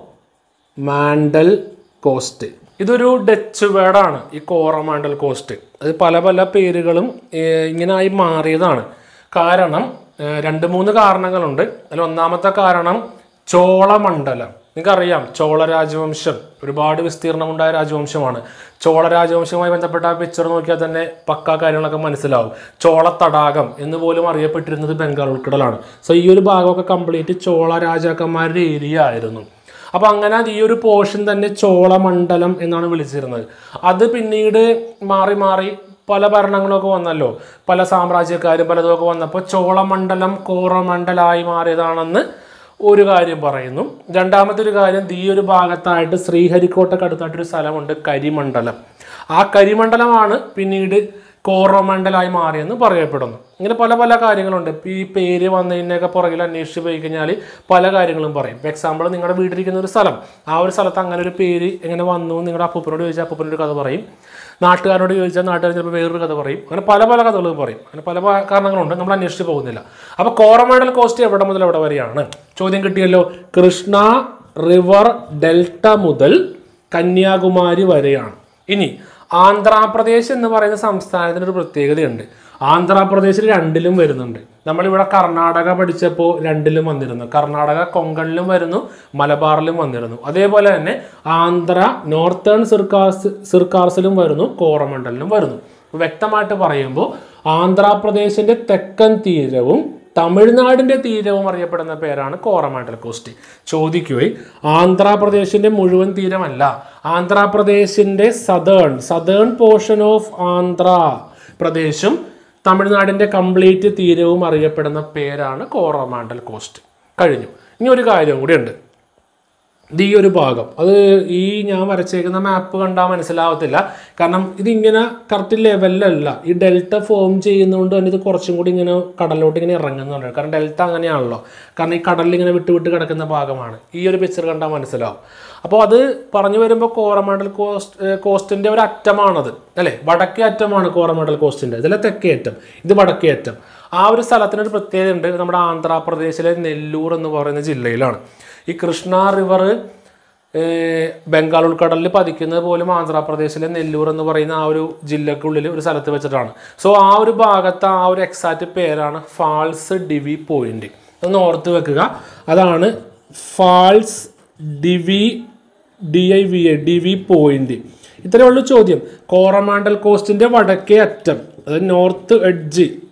മാൻഡൽ കോസ്റ്റ് ഇതൊരു ഡച്ച് വേർഡാണ് ഈ കോറമാൻഡൽ കോസ്റ്റ് അത് പല പല പേരുകളും ഏർ, ഇങ്ങനായി മാറിയതാണ് കാരണം ഏർ, രണ്ട് മൂന്ന് കാരണങ്ങളുണ്ട് അതിൽ ഒന്നാമത്തെ കാരണം ചോളമണ്ഡലം നിങ്ങൾക്കറിയാം ചോള രാജവംശം ഒരുപാട് വിസ്തീർണമുണ്ടായ രാജവംശമാണ് ചോള രാജവംശവുമായി ബന്ധപ്പെട്ട ആ പിക്ചർ നോക്കിയാൽ തന്നെ പക്കാ കാര്യങ്ങളൊക്കെ മനസ്സിലാവും ചോള തടാകം എന്ന് പോലും അറിയപ്പെട്ടിരുന്നത് ബംഗാൾ ഉൾക്കടലാണ് സോ ഈ ഒരു ഭാഗമൊക്കെ കംപ്ലീറ്റ് ചോള രാജാക്കന്മാരുടെ ഏരിയ ആയിരുന്നു അപ്പോൾ അങ്ങനെ ഈ ഒരു പോർഷൻ തന്നെ ചോളമണ്ഡലം എന്നാണ് വിളിച്ചിരുന്നത് അത് പിന്നീട് മാറി മാറി പല ഭരണങ്ങളൊക്കെ വന്നല്ലോ പല സാമ്രാജ്യക്കാരും പലതുമൊക്കെ വന്നപ്പോൾ ചോളമണ്ഡലം കോറമണ്ഡലമായി മാറിയതാണെന്ന് ഒരു കാര്യം പറയുന്നു രണ്ടാമത്തെ ഒരു കാര്യം ഈ ഒരു ഭാഗത്തായിട്ട് ശ്രീഹരിക്കോട്ടക്ക് അടുത്തായിട്ടൊരു സ്ഥലമുണ്ട് കരിമണ്ഡലം ആ കരിമണ്ഡലമാണ് പിന്നീട് കോറമണ്ഡലമായി മാറിയെന്ന് പറയപ്പെടുന്നു ഇങ്ങനെ പല പല കാര്യങ്ങളുണ്ട് ഇപ്പം ഈ പേര് വന്നതിൻ്റെയൊക്കെ പുറകിൽ അന്വേഷിച്ച് പോയി കഴിഞ്ഞാൽ പല കാര്യങ്ങളും പറയും ഇപ്പോൾ എക്സാമ്പിൾ നിങ്ങളുടെ വീട്ടിലിരിക്കുന്ന ഒരു സ്ഥലം ആ ഒരു സ്ഥലത്ത് അങ്ങനെ ഒരു പേര് എങ്ങനെ വന്നു എന്ന് നിങ്ങളുടെ അപ്പൂപ്പനോട് ചോദിച്ചാൽ അപ്പൂപ്പനൊരു കഥ പറയും നാട്ടുകാരോട് ചോദിച്ചാൽ നാട്ടുകാർ ചിലപ്പോൾ വേറൊരു കഥ പറയും അങ്ങനെ പല പല കഥകൾ പറയും അങ്ങനെ പല പല കാരണങ്ങളുണ്ട് നമ്മൾ അന്വേഷിച്ച് പോകുന്നില്ല അപ്പോൾ കോറമണ്ഡൽ കോസ്റ്റ് എവിടെ മുതൽ എവിടെ വരെയാണ് ചോദ്യം കിട്ടിയല്ലോ കൃഷ്ണ റിവർ ഡെൽറ്റ മുതൽ കന്യാകുമാരി വരെയാണ് ഇനി ആന്ധ്രാപ്രദേശ് എന്ന് പറയുന്ന സംസ്ഥാനത്തിന് ഒരു പ്രത്യേകതയുണ്ട് ആന്ധ്രാപ്രദേശിൽ രണ്ടിലും വരുന്നുണ്ട് നമ്മളിവിടെ കർണാടക പഠിച്ചപ്പോൾ രണ്ടിലും വന്നിരുന്നു കർണാടക കൊങ്കണിലും വരുന്നു മലബാറിലും വന്നിരുന്നു അതേപോലെ തന്നെ ആന്ധ്ര നോർത്തേൺ സിർക്കാർസ് സിർക്കാർസിലും വരുന്നു കോറമണ്ഡലിലും വരുന്നു വ്യക്തമായിട്ട് പറയുമ്പോൾ ആന്ധ്രാപ്രദേശിന്റെ തെക്കൻ തീരവും തമിഴ്നാടിന്റെ തീരവും അറിയപ്പെടുന്ന പേരാണ് കോറമാണ്ടൽ കോസ്റ്റ് ചോദിക്കുകയും ആന്ധ്രാപ്രദേശിന്റെ മുഴുവൻ തീരമല്ല ആന്ധ്രാപ്രദേശിന്റെ southern southern portion of Andhra പ്രദേശും തമിഴ്നാടിന്റെ കംപ്ലീറ്റ് തീരവും അറിയപ്പെടുന്ന പേരാണ് കോറമാണ്ടൽ കോസ്റ്റ് കഴിഞ്ഞു ഇനി ഒരു കാര്യം കൂടിയുണ്ട് ഇത് ഈ ഒരു ഭാഗം അത് ഈ ഞാൻ വരച്ചേക്കുന്ന മാപ്പ് കണ്ടാൽ മനസ്സിലാവത്തില്ല കാരണം ഇതിങ്ങനെ കറക്റ്റ് ലെവലിലല്ല ഈ ഡെൽറ്റ ഫോം ചെയ്യുന്നതുകൊണ്ട് തന്നെ ഇത് കുറച്ചും കൂടി ഇങ്ങനെ കടലിലോട്ട് ഇങ്ങനെ ഇറങ്ങുന്നുണ്ട് കാരണം ഡെൽറ്റ അങ്ങനെയാണല്ലോ കാരണം ഈ കടലിൽ ഇങ്ങനെ വിട്ട് വിട്ട് കിടക്കുന്ന ഭാഗമാണ് ഈ ഒരു പിക്ചർ കണ്ടാൽ മനസ്സിലാവും അപ്പോൾ അത് പറഞ്ഞു വരുമ്പോൾ കോറമണ്ടൽ കോസ്റ്റ് കോസ്റ്റിൻ്റെ ഒരു അറ്റമാണത് അല്ലേ വടക്കേ അറ്റമാണ് കോറമണ്ടൽ കോസ്റ്റിൻ്റെ ഇതിലെ തെക്കേ അറ്റം ഇത് വടക്കേ അറ്റം ആ ഒരു സ്ഥലത്തിനൊരു പ്രത്യേകത ഉണ്ട് നമ്മുടെ ആന്ധ്രാപ്രദേശിലെ നെല്ലൂർ എന്ന് പറയുന്ന ജില്ലയിലാണ് ഈ കൃഷ്ണ റിവർ ബംഗാൾ ഉൾക്കടലിൽ പതിക്കുന്നത് പോലും ആന്ധ്രാപ്രദേശിലെ നെല്ലൂർ എന്ന് പറയുന്ന ആ ഒരു ജില്ലക്കുള്ളിൽ ഒരു സ്ഥലത്ത് വെച്ചിട്ടാണ് സോ ആ ഒരു ഭാഗത്ത് ആ ഒരു എക്സാക്റ്റ് പേരാണ് ഫാൾസ് ഡിവി പോയിന്റ് ഒന്ന് ഓർത്ത് വെക്കുക അതാണ് False Divi D I V A D V Point ഇത്രയേ ഉള്ളൂ ചോദ്യം കോറമാണ്ടൽ കോസ്റ്റിന്റെ വടക്കേ അറ്റം അതായത് നോർത്ത് എഡ്ജ്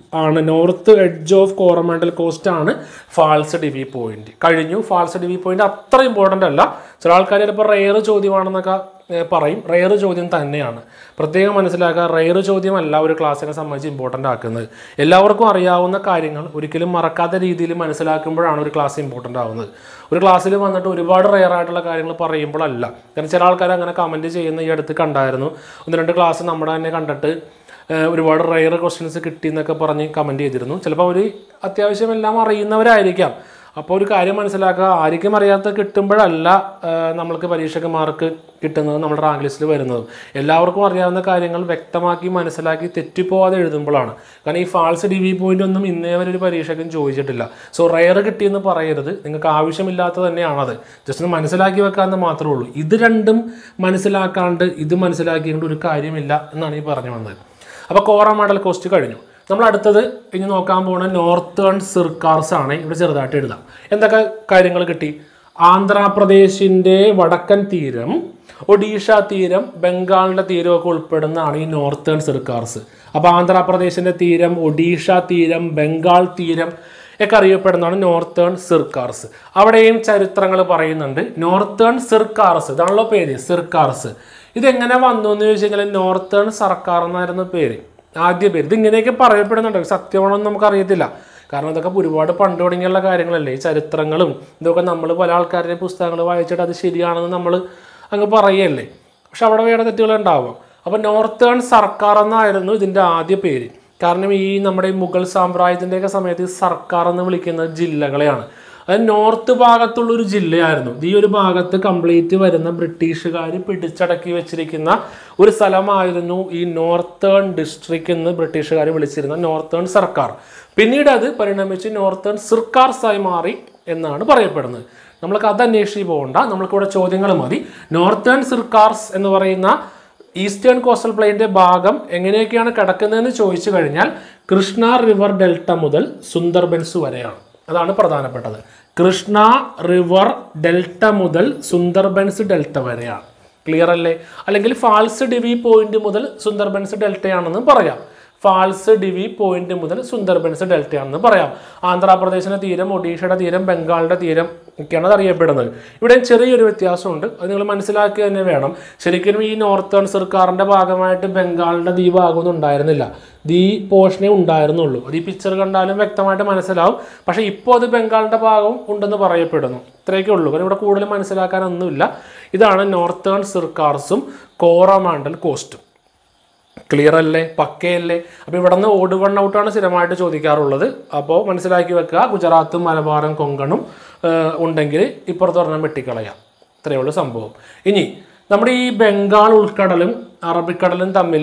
ആണ് north edge of Coromandel coast ആണ് ഫാൾസ് ഡിവി പോയിന്റ് കഴിഞ്ഞു ഫാൾസ് ഡിവി പോയിന്റ് അത്ര ഇമ്പോർട്ടൻ്റ് അല്ല ചില ആൾക്കാർ ചിലപ്പോൾ റെയർ ചോദ്യമാണെന്നൊക്കെ ഏഹ്, പറയും റെയർ ചോദ്യം തന്നെയാണ് പ്രത്യേകം മനസ്സിലാക്കുക റെയർ ചോദ്യമല്ല ഒരു ക്ലാസ്സിനെ സംബന്ധിച്ച് ഇമ്പോർട്ടൻ്റ് ആക്കുന്നത് എല്ലാവർക്കും അറിയാവുന്ന കാര്യങ്ങൾ ഒരിക്കലും മറക്കാത്ത രീതിയിൽ മനസ്സിലാക്കുമ്പോഴാണ് ഒരു ക്ലാസ് ഇമ്പോർട്ടൻ്റ് ആവുന്നത് ഒരു ക്ലാസ്സിൽ വന്നിട്ട് ഒരുപാട് റെയർ ആയിട്ടുള്ള കാര്യങ്ങൾ പറയുമ്പോഴല്ല കാരണം ചില ആൾക്കാർ അങ്ങനെ കമൻറ്റ് ചെയ്യുന്ന ഈ അടുത്ത് കണ്ടായിരുന്നു ഒന്ന് രണ്ട് ക്ലാസ് നമ്മുടെ തന്നെ കണ്ടിട്ട് ഏഹ് ഒരുപാട് റയർ ക്വസ്റ്റ്യൻസ് കിട്ടി എന്നൊക്കെ പറഞ്ഞ് കമൻറ്റ് ചെയ്തിരുന്നു ചിലപ്പോൾ അവർ അത്യാവശ്യം എല്ലാം അറിയുന്നവരായിരിക്കാം അപ്പോൾ ഒരു കാര്യം മനസ്സിലാക്കുക ആർക്കും അറിയാത്ത കിട്ടുമ്പോഴല്ല ഏഹ് നമ്മൾക്ക് പരീക്ഷയ്ക്ക് മാർക്ക് കിട്ടുന്നത് നമ്മുടെ റാങ്ക് ലിസ്റ്റിൽ വരുന്നതും എല്ലാവർക്കും അറിയാവുന്ന കാര്യങ്ങൾ വ്യക്തമാക്കി മനസ്സിലാക്കി തെറ്റിപ്പോവാതെ എഴുതുമ്പോഴാണ് കാരണം ഈ ഫാൾസ് ഡി വി പോയിന്റ് ഒന്നും ഇന്നേ വരെ ഒരു പരീക്ഷയ്ക്കും ചോദിച്ചിട്ടില്ല സോ റയർ കിട്ടിയെന്ന് പറയരുത് നിങ്ങൾക്ക് ആവശ്യമില്ലാത്ത തന്നെയാണത് ജസ്റ്റ് ഒന്ന് മനസ്സിലാക്കി വെക്കാമെന്ന് മാത്രമേ ഉള്ളൂ ഇത് രണ്ടും മനസ്സിലാക്കാണ്ട് ഇത് മനസ്സിലാക്കിയിട്ട് ഒരു കാര്യമില്ല എന്നാണ് ഈ പറഞ്ഞു വന്നത് അപ്പോൾ കോറ മോഡൽ കോസ്റ്റ് കഴിഞ്ഞു നമ്മൾ അടുത്തത് ഇനി നോക്കാൻ പോകുന്ന നോർത്തേൺ സിർക്കാർസ് ആണ് ഇവിടെ ചെറുതായിട്ട് എഴുതാം എന്തൊക്കെ കാര്യങ്ങൾ കിട്ടി ആന്ധ്രാപ്രദേശിൻ്റെ വടക്കൻ തീരം ഒഡീഷ തീരം ബംഗാളിൻ്റെ തീരമൊക്കെ ഉൾപ്പെടുന്നതാണ് ഈ നോർത്തേൺ സിർക്കാർസ് അപ്പോൾ ആന്ധ്രാപ്രദേശിൻ്റെ തീരം ഒഡീഷ തീരം ബംഗാൾ തീരം ഒക്കെ അറിയപ്പെടുന്നതാണ് നോർത്തേൺ സിർക്കാർസ് അവിടെയും ചരിത്രങ്ങൾ പറയുന്നുണ്ട് നോർത്തേൺ സിർക്കാർസ് ഇതാണല്ലോ പേര് സിർക്കാർസ് ഇതെങ്ങനെ വന്നു എന്ന് ചോദിച്ചു കഴിഞ്ഞാൽ നോർത്തേൺ സർക്കാർ എന്നായിരുന്നു പേര് ആദ്യ പേര് ഇതിങ്ങനെയൊക്കെ പറയപ്പെടുന്നുണ്ട് സത്യമാണെന്ന് നമുക്കറിയത്തില്ല കാരണം ഇതൊക്കെ ഒരുപാട് പണ്ട് തുടങ്ങിയുള്ള കാര്യങ്ങളല്ലേ ഈ ചരിത്രങ്ങളും ഇതൊക്കെ നമ്മൾ പല ആൾക്കാരുടെ പുസ്തകങ്ങൾ വായിച്ചിട്ട് അത് ശരിയാണെന്ന് നമ്മൾ അങ്ങ് പറയല്ലേ പക്ഷെ അവിടെ വേറെ തെറ്റുകൾ ഉണ്ടാവാം അപ്പോൾ നോർത്തേൺ സർക്കാർ എന്നായിരുന്നു ഇതിൻ്റെ ആദ്യ പേര് കാരണം ഈ നമ്മുടെ ഈ മുഗൾ സാമ്രാജ്യത്തിൻ്റെയൊക്കെ സമയത്ത് ഈ സർക്കാർ എന്ന് വിളിക്കുന്നത് ജില്ലകളെയാണ് അത് നോർത്ത് ഭാഗത്തുള്ള ഒരു ജില്ലയായിരുന്നു ഇത് ഈ ഒരു ഭാഗത്ത് കംപ്ലീറ്റ് വരുന്ന ബ്രിട്ടീഷുകാർ പിടിച്ചടക്കി വെച്ചിരിക്കുന്ന ഒരു സ്ഥലമായിരുന്നു ഈ നോർത്തേൺ ഡിസ്ട്രിക്ട് എന്ന് ബ്രിട്ടീഷുകാർ വിളിച്ചിരുന്ന നോർത്തേൺ സർക്കാർ പിന്നീട് അത് പരിണമിച്ച് നോർത്തേൺ സിർക്കാർസായി മാറി എന്നാണ് പറയപ്പെടുന്നത് നമ്മൾക്ക് അത് അന്വേഷിച്ച് പോകണ്ട നമ്മൾക്കിവിടെ ചോദ്യങ്ങൾ മതി നോർത്തേൺ സിർക്കാർസ് എന്ന് പറയുന്ന ഈസ്റ്റേൺ കോസ്റ്റൽ പ്ലെയിൻ്റെ ഭാഗം എങ്ങനെയൊക്കെയാണ് കിടക്കുന്നതെന്ന് ചോദിച്ചു കഴിഞ്ഞാൽ കൃഷ്ണ റിവർ ഡെൽറ്റ മുതൽ സുന്ദർബൻസ് വരെയാണ് അതാണ് പ്രധാനപ്പെട്ടത് കൃഷ്ണ റിവർ ഡെൽറ്റ മുതൽ സുന്ദർബൻസ് ഡെൽറ്റ വരെയാണ് ക്ലിയർ അല്ലേ അല്ലെങ്കിൽ ഫാൾസ് ഡിവി പോയിന്റ് മുതൽ സുന്ദർബൻസ് ഡെൽറ്റയാണെന്നും പറയാം ഫാൾസ് ഡിവി പോയിന്റ് മുതൽ സുന്ദർബൻസ് ഡെൽറ്റയാണെന്ന് പറയാം ആന്ധ്രാപ്രദേശിന്റെ തീരം ഒഡീഷയുടെ തീരം ബംഗാളിന്റെ തീരം ഒക്കെയാണ് അത് അറിയപ്പെടുന്നത് ഇവിടെ ചെറിയൊരു വ്യത്യാസമുണ്ട് അത് നിങ്ങൾ മനസ്സിലാക്കുക തന്നെ വേണം ശരിക്കും ഈ നോർത്തേൺ സർക്കാരിന്റെ ഭാഗമായിട്ട് ബംഗാളിന്റെ ദ്വീപ് ഭാഗമൊന്നും ഉണ്ടായിരുന്നില്ല ദീ പോർഷനേ ഉണ്ടായിരുന്നുള്ളൂ അത് ഈ പിക്ചർ കണ്ടാലും വ്യക്തമായിട്ട് മനസ്സിലാവും പക്ഷേ ഇപ്പോൾ അത് ബംഗാളിന്റെ ഭാഗവും ഉണ്ടെന്ന് പറയപ്പെടുന്നു ഇത്രയൊക്കെ ഉള്ളൂ കാരണം ഇവിടെ കൂടുതൽ മനസ്സിലാക്കാനൊന്നുമില്ല ഇതാണ് നോർത്തേൺ സർക്കാർസും കോറമാണ്ടൽ കോസ്റ്റും ക്ലിയർ അല്ലേ പക്കയല്ലേ അപ്പോൾ ഇവിടെ നിന്ന് ഓട് വൺ ഔട്ടാണ് സ്ഥിരമായിട്ട് ചോദിക്കാറുള്ളത് അപ്പോൾ മനസ്സിലാക്കി വെക്കുക ഗുജറാത്തും മലബാറും കൊങ്കണും ഏഹ്, ഉണ്ടെങ്കിൽ ഇപ്പുറത്ത് പറഞ്ഞാൽ വെട്ടിക്കളയാം ഇത്രയേ ഉള്ളൂ സംഭവം ഇനി നമ്മുടെ ഈ ബംഗാൾ ഉൾക്കടലും അറബിക്കടലും തമ്മിൽ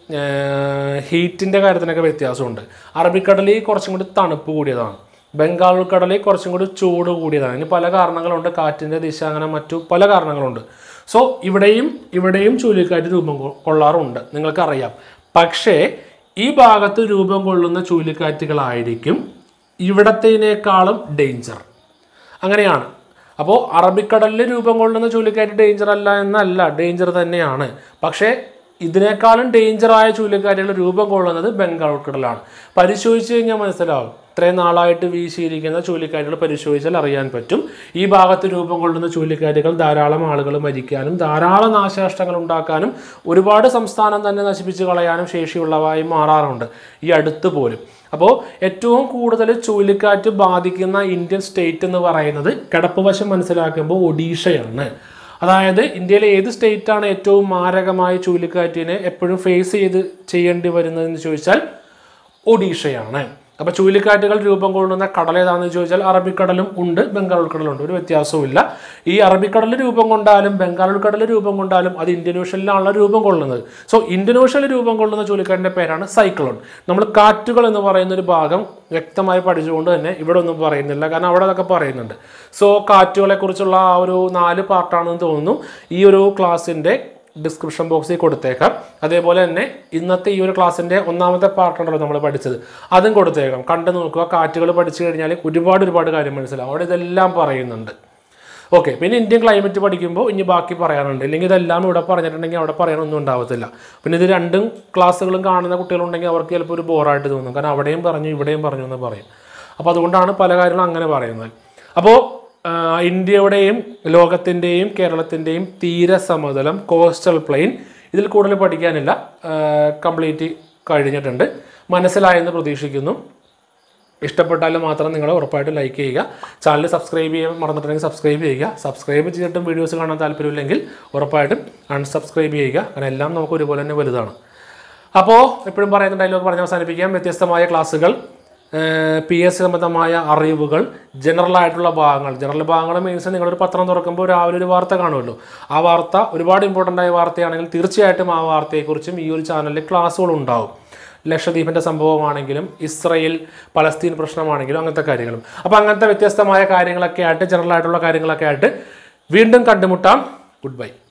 ഹീറ്റിൻ്റെ കാര്യത്തിനൊക്കെ വ്യത്യാസമുണ്ട് അറബിക്കടൽ കുറച്ചും കൂടി തണുപ്പ് കൂടിയതാണ് ബംഗാൾ ഉൾക്കടൽ കുറച്ചും കൂടി ചൂട് കൂടിയതാണ് ഇനി പല കാരണങ്ങളുണ്ട് കാറ്റിൻ്റെ ദിശ അങ്ങനെ മറ്റു പല കാരണങ്ങളുണ്ട് സോ ഇവിടെയും ഇവിടെയും ചുഴലിക്കാറ്റ് രൂപം കൊ- കൊള്ളാറുണ്ട് നിങ്ങൾക്കറിയാം പക്ഷേ ഈ ഭാഗത്ത് രൂപം കൊള്ളുന്ന ചുഴലിക്കാറ്റുകളായിരിക്കും ഇവിടത്തേനേക്കാളും ഡേഞ്ചർ അങ്ങനെയാണ് അപ്പോൾ അറബിക്കടലിൽ രൂപം കൊള്ളുന്ന ചുഴലിക്കാറ്റ് ഡേഞ്ചർ അല്ല എന്നല്ല ഡേഞ്ചർ തന്നെയാണ് പക്ഷേ ഇതിനേക്കാളും ഡേഞ്ചറായ ചുഴലിക്കാറ്റുകൾ രൂപം കൊള്ളുന്നത് ബംഗാൾ ഉൾക്കടലാണ് പരിശോധിച്ച് കഴിഞ്ഞാൽ മനസ്സിലാവും ഇത്രയും നാളായിട്ട് വീശിയിരിക്കുന്ന ചുഴലിക്കാറ്റുകൾ പരിശോധിച്ചാൽ അറിയാൻ പറ്റും ഈ ഭാഗത്ത് രൂപം കൊള്ളുന്ന ചുഴലിക്കാറ്റുകൾ ധാരാളം ആളുകൾ മരിക്കാനും ധാരാളം നാശനഷ്ടങ്ങൾ ഉണ്ടാക്കാനും ഒരുപാട് സംസ്ഥാനം തന്നെ നശിപ്പിച്ച് കളയാനും ശേഷിയുള്ളവായി മാറാറുണ്ട് ഈ അടുത്ത് പോലും അപ്പോൾ ഏറ്റവും കൂടുതൽ ചുഴലിക്കാറ്റ് ബാധിക്കുന്ന ഇന്ത്യൻ സ്റ്റേറ്റ് എന്ന് പറയുന്നത് കിടപ്പ് വശം മനസ്സിലാക്കുമ്പോൾ ഒഡീഷയാണ് അതായത് ഇന്ത്യയിലെ ഏത് സ്റ്റേറ്റാണ് ഏറ്റവും മാരകമായ ചുഴലിക്കാറ്റിനെ എപ്പോഴും ഫേസ് ചെയ്ത് ചെയ്യേണ്ടി വരുന്നതെന്ന് ചോദിച്ചാൽ ഒഡീഷയാണ് അപ്പോൾ ചുഴലിക്കാറ്റുകൾ രൂപം കൊള്ളുന്ന കടൽ ഏതാണെന്ന് ചോദിച്ചാൽ അറബിക്കടലും ഉണ്ട് ബംഗാൾ ഉൾക്കടലുണ്ട് ഒരു വ്യത്യാസവുമില്ല ഈ അറബിക്കടൽ രൂപം കൊണ്ടാലും ബംഗാൾ ഉൾക്കടൽ രൂപം കൊണ്ടാലും അത് ഇന്ത്യൻ ഓഷ്യനിലാണ് രൂപം കൊള്ളുന്നത് സോ ഇന്ത്യൻ ഓഷ്യനിൽ രൂപം കൊള്ളുന്ന ചുഴലിക്കാറ്റിൻ്റെ പേരാണ് സൈക്ലോൺ നമ്മൾ കാറ്റുകൾ എന്ന് പറയുന്ന ഒരു ഭാഗം വ്യക്തമായി പഠിച്ചുകൊണ്ട് തന്നെ ഇവിടെ ഒന്നും പറയുന്നില്ല കാരണം അവിടെ അതൊക്കെ പറയുന്നുണ്ട് സോ കാറ്റുകളെ കുറിച്ചുള്ള ആ ഒരു നാല് പാർട്ടാണെന്ന് തോന്നുന്നു ഈ ഒരു ക്ലാസ്സിൻ്റെ ഡിസ്ക്രിപ്ഷൻ ബോക്സിൽ കൊടുത്തേക്കാം അതേപോലെ തന്നെ ഇന്നത്തെ ഈ ഒരു ക്ലാസ്സിൻ്റെ ഒന്നാമത്തെ പാർട്ടുണ്ടല്ലോ നമ്മൾ പഠിച്ചത് അതും കൊടുത്തേക്കാം കണ്ടു നോക്കുക കാറ്റുകൾ പഠിച്ചു കഴിഞ്ഞാൽ ഒരുപാട് ഒരുപാട് കാര്യം മനസ്സിലാവും അവിടെ ഇതെല്ലാം പറയുന്നുണ്ട് ഓക്കെ പിന്നെ ഇന്ത്യൻ ക്ലൈമറ്റ് പഠിക്കുമ്പോൾ ഇനി ബാക്കി പറയാനുണ്ട് ഇല്ലെങ്കിൽ ഇതെല്ലാം ഇവിടെ പറഞ്ഞിട്ടുണ്ടെങ്കിൽ അവിടെ പറയാനൊന്നും ഉണ്ടാവത്തില്ല പിന്നെ ഇത് രണ്ടും ക്ലാസ്സുകളും കാണുന്ന കുട്ടികളുണ്ടെങ്കിൽ അവർക്ക് ചിലപ്പോൾ ഒരു ബോറായിട്ട് തോന്നും കാരണം അവിടെയും പറഞ്ഞു ഇവിടെയും പറഞ്ഞു എന്ന് പറയും അപ്പോൾ അതുകൊണ്ടാണ് പല കാര്യങ്ങളും അങ്ങനെ പറയുന്നത് അപ്പോൾ ഇന്ത്യയുടെയും ലോകത്തിൻ്റെയും കേരളത്തിൻ്റെയും തീരസമതലം കോസ്റ്റൽ പ്ലെയിൻ ഇതിൽ കൂടുതൽ പഠിക്കാനില്ല കംപ്ലീറ്റ് കഴിഞ്ഞിട്ടുണ്ട് മനസ്സിലായെന്ന് പ്രതീക്ഷിക്കുന്നു ഇഷ്ടപ്പെട്ടാലും മാത്രം നിങ്ങൾ ഉറപ്പായിട്ടും ലൈക്ക് ചെയ്യുക ചാനൽ സബ്സ്ക്രൈബ് ചെയ്യാൻ മറന്നിട്ടുണ്ടെങ്കിൽ സബ്സ്ക്രൈബ് ചെയ്യുക സബ്സ്ക്രൈബ് ചെയ്തിട്ടും വീഡിയോസ് കാണാൻ താല്പര്യമില്ലെങ്കിൽ ഉറപ്പായിട്ടും അൺസബ്സ്ക്രൈബ് ചെയ്യുക കാരണം എല്ലാം നമുക്ക് ഒരുപോലെ തന്നെ വലുതാണ് അപ്പോൾ എപ്പോഴും പറയുന്ന ഡയലോഗ് പറഞ്ഞ് അവസാനിപ്പിക്കാം വ്യത്യസ്തമായ ക്ലാസ്സുകൾ പി എസ് സംബന്ധമായ അറിവുകൾ ജനറൽ ആയിട്ടുള്ള ഭാഗങ്ങൾ ജനറൽ ഭാഗങ്ങൾ മീൻസ് നിങ്ങളൊരു പത്രം തുറക്കുമ്പോൾ രാവിലെ ഒരു വാർത്ത കാണുമല്ലോ ആ വാർത്ത ഒരുപാട് ഇമ്പോർട്ടൻ്റ് ആയ വാർത്തയാണെങ്കിൽ തീർച്ചയായിട്ടും ആ വാർത്തയെക്കുറിച്ചും ഈ ഒരു ചാനലിൽ ക്ലാസ്സുകൾ ഉണ്ടാവും ലക്ഷദ്വീപിൻ്റെ സംഭവമാണെങ്കിലും ഇസ്രയേൽ പലസ്തീൻ പ്രശ്നമാണെങ്കിലും അങ്ങനത്തെ കാര്യങ്ങളും അപ്പോൾ അങ്ങനത്തെ വ്യത്യസ്തമായ കാര്യങ്ങളൊക്കെ ആയിട്ട് ജനറൽ ആയിട്ടുള്ള കാര്യങ്ങളൊക്കെ ആയിട്ട് വീണ്ടും കണ്ടുമുട്ടാം ഗുഡ് ബൈ